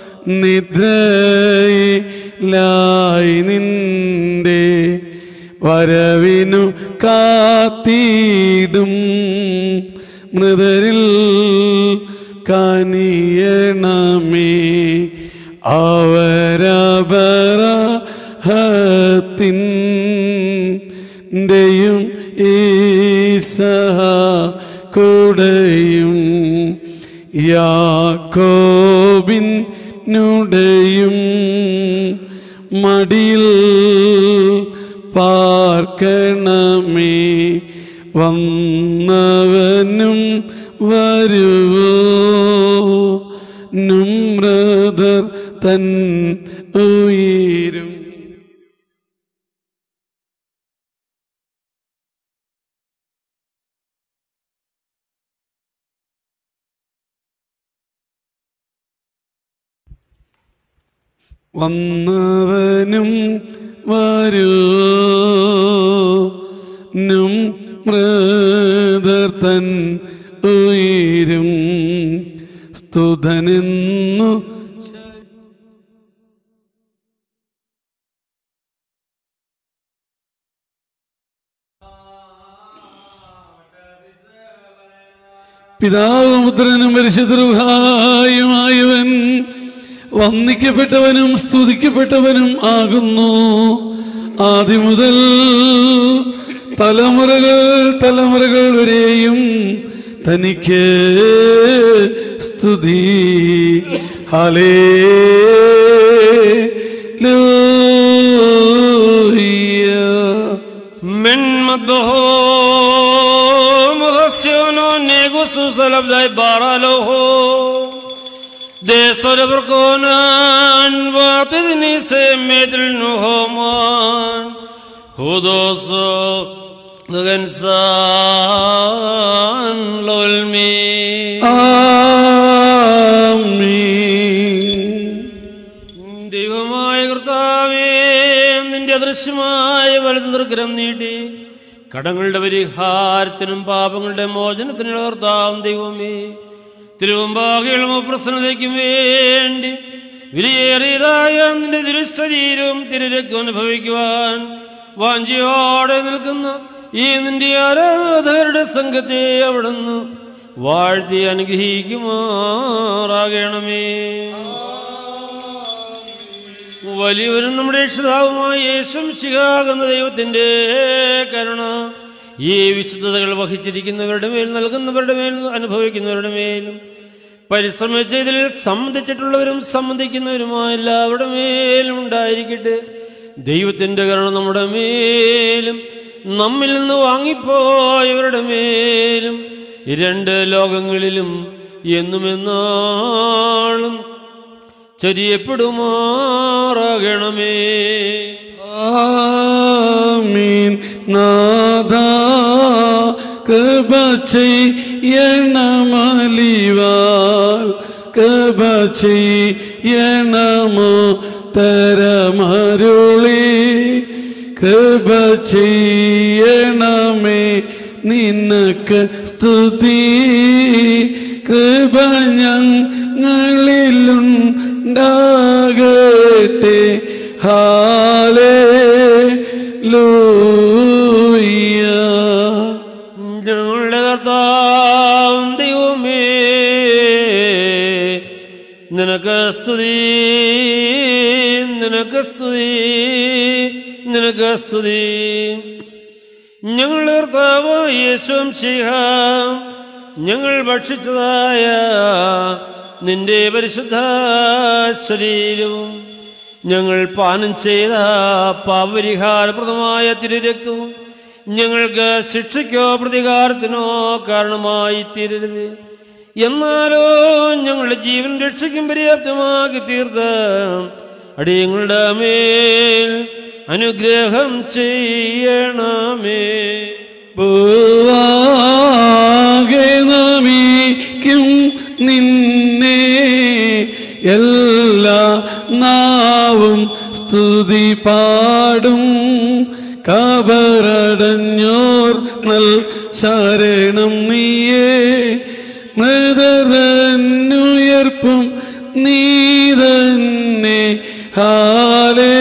നിദ്രയിലായി നിന്റെ വരവിനു കാത്തിടും മൃതരിൽ കനിയണമേ അവരപരഹത്തിൻ്റെയും ഈസഹ കൂടെയും യാക്കോബിൻ നുടയും മടിയിൽ പാർക്കണമേ വന്നവനും വരുവോ നുമ്രതർ തൻ ഉയരും വന്നവനും വരൂനും മൃതർ തൻ ഉയരും സ്തുതനെന്നു പിതാവും പുത്രനും പരിശുദ്ധരുഹായുമായവൻ വന്ദിക്കപ്പെട്ടവനും സ്തുതിക്കപ്പെട്ടവനും ആകുന്നു ആദ്യം മുതൽ തലമുറകൾ തലമുറകൾ വരെയും തനിക്ക് സ്തുതി ഹലേ من مطبخه مغسل نيغوس سلب داي بارا له دي صدر كونان واعتذني سميت النهومان هدوس غنسان لو المين ആമീൻ ദൈവമായ കർത്താവേ നിന്റെ അദൃശ്യമായ വലുത് ദുർഗ്രം നീട്ടി കടങ്ങളുടെ പരിഹാരത്തിനും പാപങ്ങളുടെ മോചനത്തിനുള്ള കർത്താവും ദൈവമേ തിരുവമ്പാകെയുള്ള പ്രസന്നതയ്ക്കും വേണ്ടി വിലയേറിയതായ നിന്റെ തിരുശരീരവും തിരുരക്തം അനുഭവിക്കുവാൻ വാഞ്ചിയോടെ നിൽക്കുന്ന ഈ നിന്റെ ആരാധകരുടെ സംഘത്തെ അവിടുന്ന് വാഴ്ത്തി അനുഗ്രഹിക്കുമാറാകണമേ വലിയവരും നമ്മുടെ രക്ഷിതാവുമായ യേശും ശിഖാകുന്ന ദൈവത്തിന്റെ കരുണ ഈ വിശുദ്ധതകൾ വഹിച്ചിരിക്കുന്നവരുടെ മേൽ നൽകുന്നവരുടെ മേൽ അനുഭവിക്കുന്നവരുടെ മേലും പരിശ്രമിച്ച ഇതിൽ സംബന്ധിച്ചിട്ടുള്ളവരും സംബന്ധിക്കുന്നവരുമായ എല്ലാവരുടെ മേലും ഉണ്ടായിരിക്കട്ടെ ദൈവത്തിന്റെ കരുണ നമ്മുടെ മേലും നമ്മിൽ നിന്ന് വാങ്ങിപ്പോയവരുടെ മേലും ഈ രണ്ട് ലോകങ്ങളിലും എന്നും എന്നാളും ചൊരിയപ്പെടുമാറാകണമേ ആമീൻ നാദ കൃപ ചെയ്യണമലിവാൽ കൃപ ചെയ്യണമോ തരമരുളി കൃപ ചെയ്യണമേ നിനക്ക് സ്തുതി കൃപ ഞങ്ങളിലുണ്ടാകട്ടെ ഹാലേ ലൂയ ഞങ്ങളുടെ കർത്താവും ദൈവമേ നിനക്ക് സ്തുതി നിനക്ക് സ്തുതി നിനക്ക് സ്തുതി ഞങ്ങളുടെ കർത്താവ് യേശുവും ശിഹാം ഞങ്ങൾ ഭക്ഷിച്ചതായ നിന്റെ പരിശുദ്ധ ശരീരവും ഞങ്ങൾ പാനം ചെയ്ത പാപരിഹാരപ്രദമായ തിരുരക്തവും ഞങ്ങൾക്ക് ശിക്ഷയ്ക്കോ പ്രതികാരത്തിനോ കാരണമായി തീരരുത് എന്നാലോ ഞങ്ങളുടെ ജീവൻ രക്ഷയ്ക്കും പര്യാപ്തമാക്കി തീർത്ത അടിയങ്ങളുടെ മേൽ അനുഗ്രഹം ചെയ്യണമേ ഭൂവാകെ നമിക്കും നിന്നെ എല്ലാ നാവും സ്തുതി പാടും കബറടഞ്ഞോർ നൽ ശരണം നീയേ മൃതനുയർപ്പും നീ തന്നെ ഹാലേ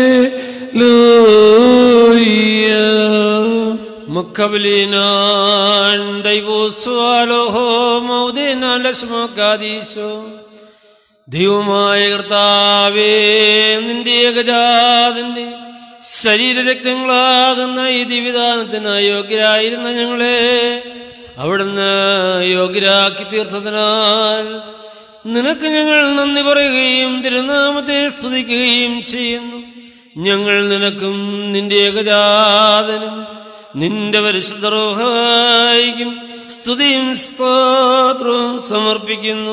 ലൂയ്യ مكبلينان ديبو سواله مودنا ലശ്മകാദീശോ ദൈവമായ കർത്താവേ നിന്റെ ഏകജാതന്റെ ശരീരരക്തങ്ങളാകുന്ന ഈ ദിവിധാനത്തിന് യോഗ്യരായിരുന്ന ഞങ്ങളെ അവിടുന്ന് യോഗ്യരാക്കി തീർത്തതിനാൽ നിനക്ക് ഞങ്ങൾ നന്ദി പറയുകയും തിരുനാമത്തെ സ്തുതിക്കുകയും ചെയ്യുന്നു ഞങ്ങൾ നിനക്കും നിന്റെ ഏകജാതനും നിന്റെ പരിശുദ്ധ റോഹായിക്കും സ്തുതിയും സ്തോത്രവും സമർപ്പിക്കുന്നു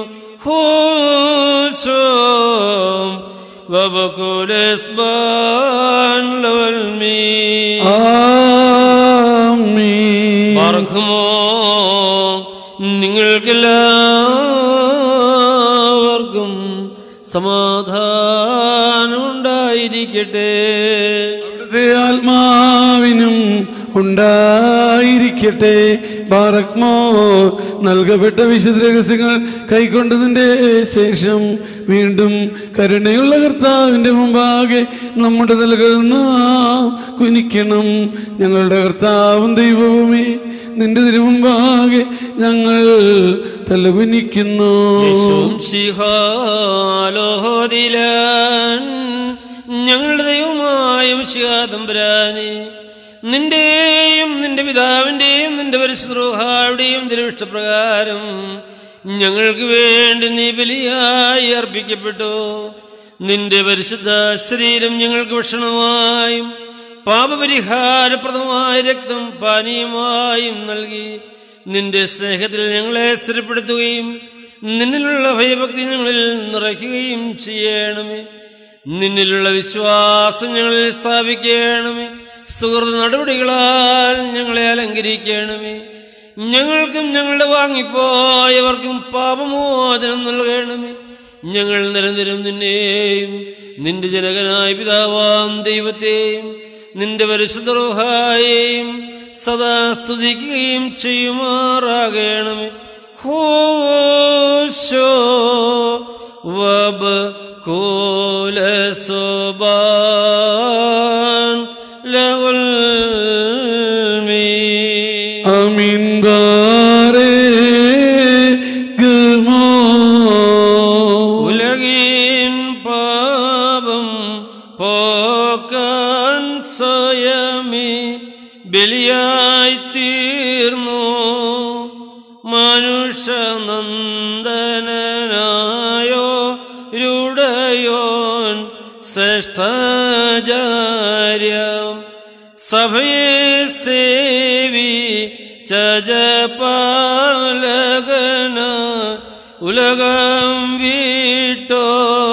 ഹോശോം വബകുലസ്ബാൻ ലവൽമീ ആമീൻ പാർക്കുമോ നിങ്ങൾക്കെല്ലാവർക്കും സമാധാനം ഉണ്ടായിരിക്കട്ടെ അവിടുത്തെ ആത്മാവിനും ഉണ്ടായിരിക്കട്ടെ ബാറക്മോ നൽകപ്പെട്ട വിശുദ്ധ രഹസ്യങ്ങൾ കൈക്കൊണ്ടതിന്റെ ശേഷം വീണ്ടും കരുണയുള്ള കർത്താവിന്റെ മുമ്പാകെ നമ്മുടെ തലകൾ നാം കുനിക്കണം ഞങ്ങളുടെ കർത്താവും ദൈവവുമേ നിന്റെ തിരുമുമ്പാകെ ഞങ്ങൾ തലകുനിക്കുന്നു യേശുവും ശിഹാലോഹോദിലാൻ ഞങ്ങളുടെ ദൈവമായ തമ്പുരാനെ നിന്റെയും നിന്റെ പിതാവിന്റെയും നിന്റെ പരിശുദ്രോഹായുടെയും തിരുവിഷ്ടപ്രകാരം ഞങ്ങൾക്ക് വേണ്ടി നീ ബലിയായി അർപ്പിക്കപ്പെട്ടു നിന്റെ പരിശുദ്ധ ശരീരം ഞങ്ങൾക്ക് ഭക്ഷണമായും പാപപരിഹാരപ്രദമായ രക്തം പാനീയമായും നൽകി നിന്റെ സ്നേഹത്തിൽ ഞങ്ങളെ സ്ഥിരപ്പെടുത്തുകയും നിന്നിലുള്ള ഭയഭക്തി ഞങ്ങളിൽ നിറയ്ക്കുകയും ചെയ്യണമേ നിന്നിലുള്ള വിശ്വാസം ഞങ്ങളിൽ സ്ഥാപിക്കണമേ സുഹൃത്ത് നടപടികളാൽ ഞങ്ങളെ അലങ്കരിക്കണമേ ഞങ്ങൾക്കും ഞങ്ങളുടെ വാങ്ങിപ്പോയവർക്കും പാപമോചനം നൽകണമേ ഞങ്ങൾ നിരന്തരം നിന്നെയും നിന്റെ ജനകനായ പിതാവാം ദൈവത്തെയും നിന്റെ പരിശുദ്ധരോഹായെയും സദാ സ്തുതിക്കുകയും ചെയ്യുമാറാകണമേ ഹോശോ വബ് കോലസോബാൻ ലവൽമീ അമീൻ ബാരേ ഗമോ ഉലകിൻ പാപം പോക്കാൻ സ്വയമേ ബലിയായി തീർന്നു മനുഷ്യനന്ദനായോ രുടയോൻ ശ്രേഷ്ഠാചാര്യം സഭയെ സേവി ചജപാലകന ഉലകം വീട്ടോ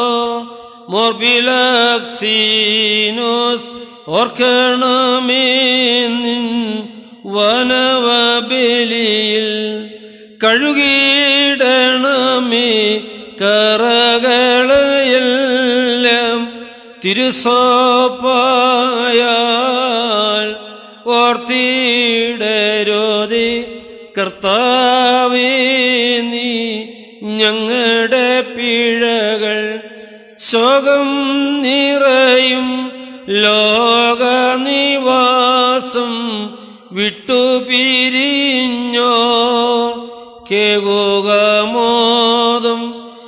മോർബിലക്സീനോസ് ഓർക്കണമേ നിൻ വനവബലിയിൽ കഴുകിയിടണമേ കറകളെല്ലാം തിരുസോപ്പായാൽ ഓർത്തിടരോതി കർത്താവേ നീ ഞങ്ങളുടെ പിഴകൾ ശോകം നിറയും ലോകനിവാസം വിട്ടുപിരിഞ്ഞോ കേകുകമോദം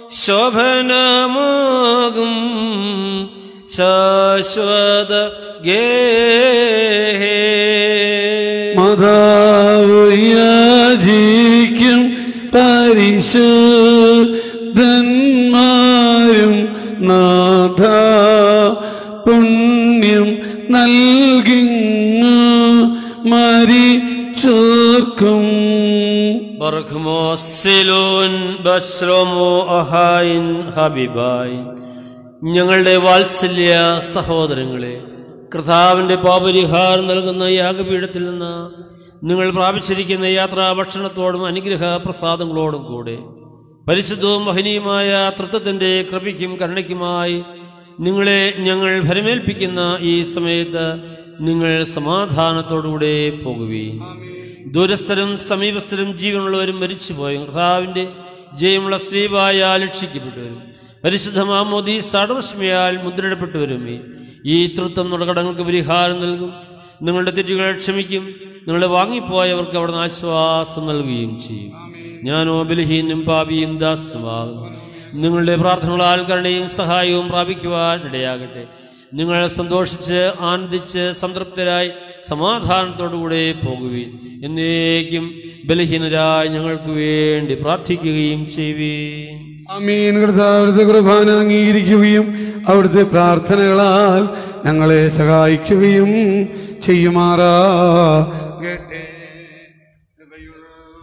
ശോഭനമാകും ശാശ്വത ഗേഹേ മതാവുയാജിക്കും പരിശുദ്ധന്മാരും നാഥ പുണ്യം നൽകിങ്ങു മരിച്ചോർക്കും ബർഖ്മോസിലോൻ ബശ്രോമോ അഹായിൻ ഹബിബായ് ഞങ്ങളുടെ വാത്സല്യ സഹോദരങ്ങളെ കർത്താവിന്റെ പാപരിഹാരം നൽകുന്ന യാഗപീഠത്തിൽ നിന്ന് നിങ്ങൾ പ്രാപിച്ചിരിക്കുന്ന യാത്രാ ഭക്ഷണത്തോടും അനുഗ്രഹ പ്രസാദങ്ങളോടും കൂടെ പരിശുദ്ധവും മഹനീയമായ തൃത്വത്തിന്റെ കൃപയ്ക്കും കരുണയ്ക്കുമായി നിങ്ങളെ ഞങ്ങൾ ഭരമേൽപ്പിക്കുന്ന ഈ സമയത്ത് നിങ്ങൾ സമാധാനത്തോടുകൂടെ പോകുകയും ദൂരസ്ഥരും സമീപസ്ഥരും ജീവനുള്ളവരും മരിച്ചുപോയ കർത്താവിന്റെ ജയമുള്ള സ്ത്രീവായാൽ രക്ഷിക്കപ്പെട്ടവരും പരിശുദ്ധ മാമോദി സാടർശ്മയാൽ മുദ്രയിടപ്പെട്ടവരും ഈ തൃത്വം നുടകടങ്ങൾക്ക് പരിഹാരം നൽകും നിങ്ങളുടെ തെറ്റുകൾ ക്ഷമിക്കും നിങ്ങളെ വാങ്ങിപ്പോയവർക്ക് അവിടുന്ന് ആശ്വാസം നൽകുകയും ചെയ്യും ഞാനോ ബലഹീനും പാപിയും ദാസനുമാകുന്നു നിങ്ങളുടെ പ്രാർത്ഥനകളാൽ കരുണയും സഹായവും പ്രാപിക്കുവാൻ ഇടയാകട്ടെ നിങ്ങൾ സന്തോഷിച്ച് ആനന്ദിച്ച് സംതൃപ്തരായി സമാധാനത്തോടുകൂടെ പോകുകയും എന്നേക്കും ബലഹീനരായി ഞങ്ങൾക്ക് വേണ്ടി പ്രാർത്ഥിക്കുകയും ചെയ്യുവീൻ അമീൻ കർത്താവിടുത്തെ കുർബാന അംഗീകരിക്കുകയും അവിടുത്തെ പ്രാർത്ഥനകളാൽ ഞങ്ങളെ സഹായിക്കുകയും ചെയ്യുമാറാകട്ടെ കൃപയുള്ള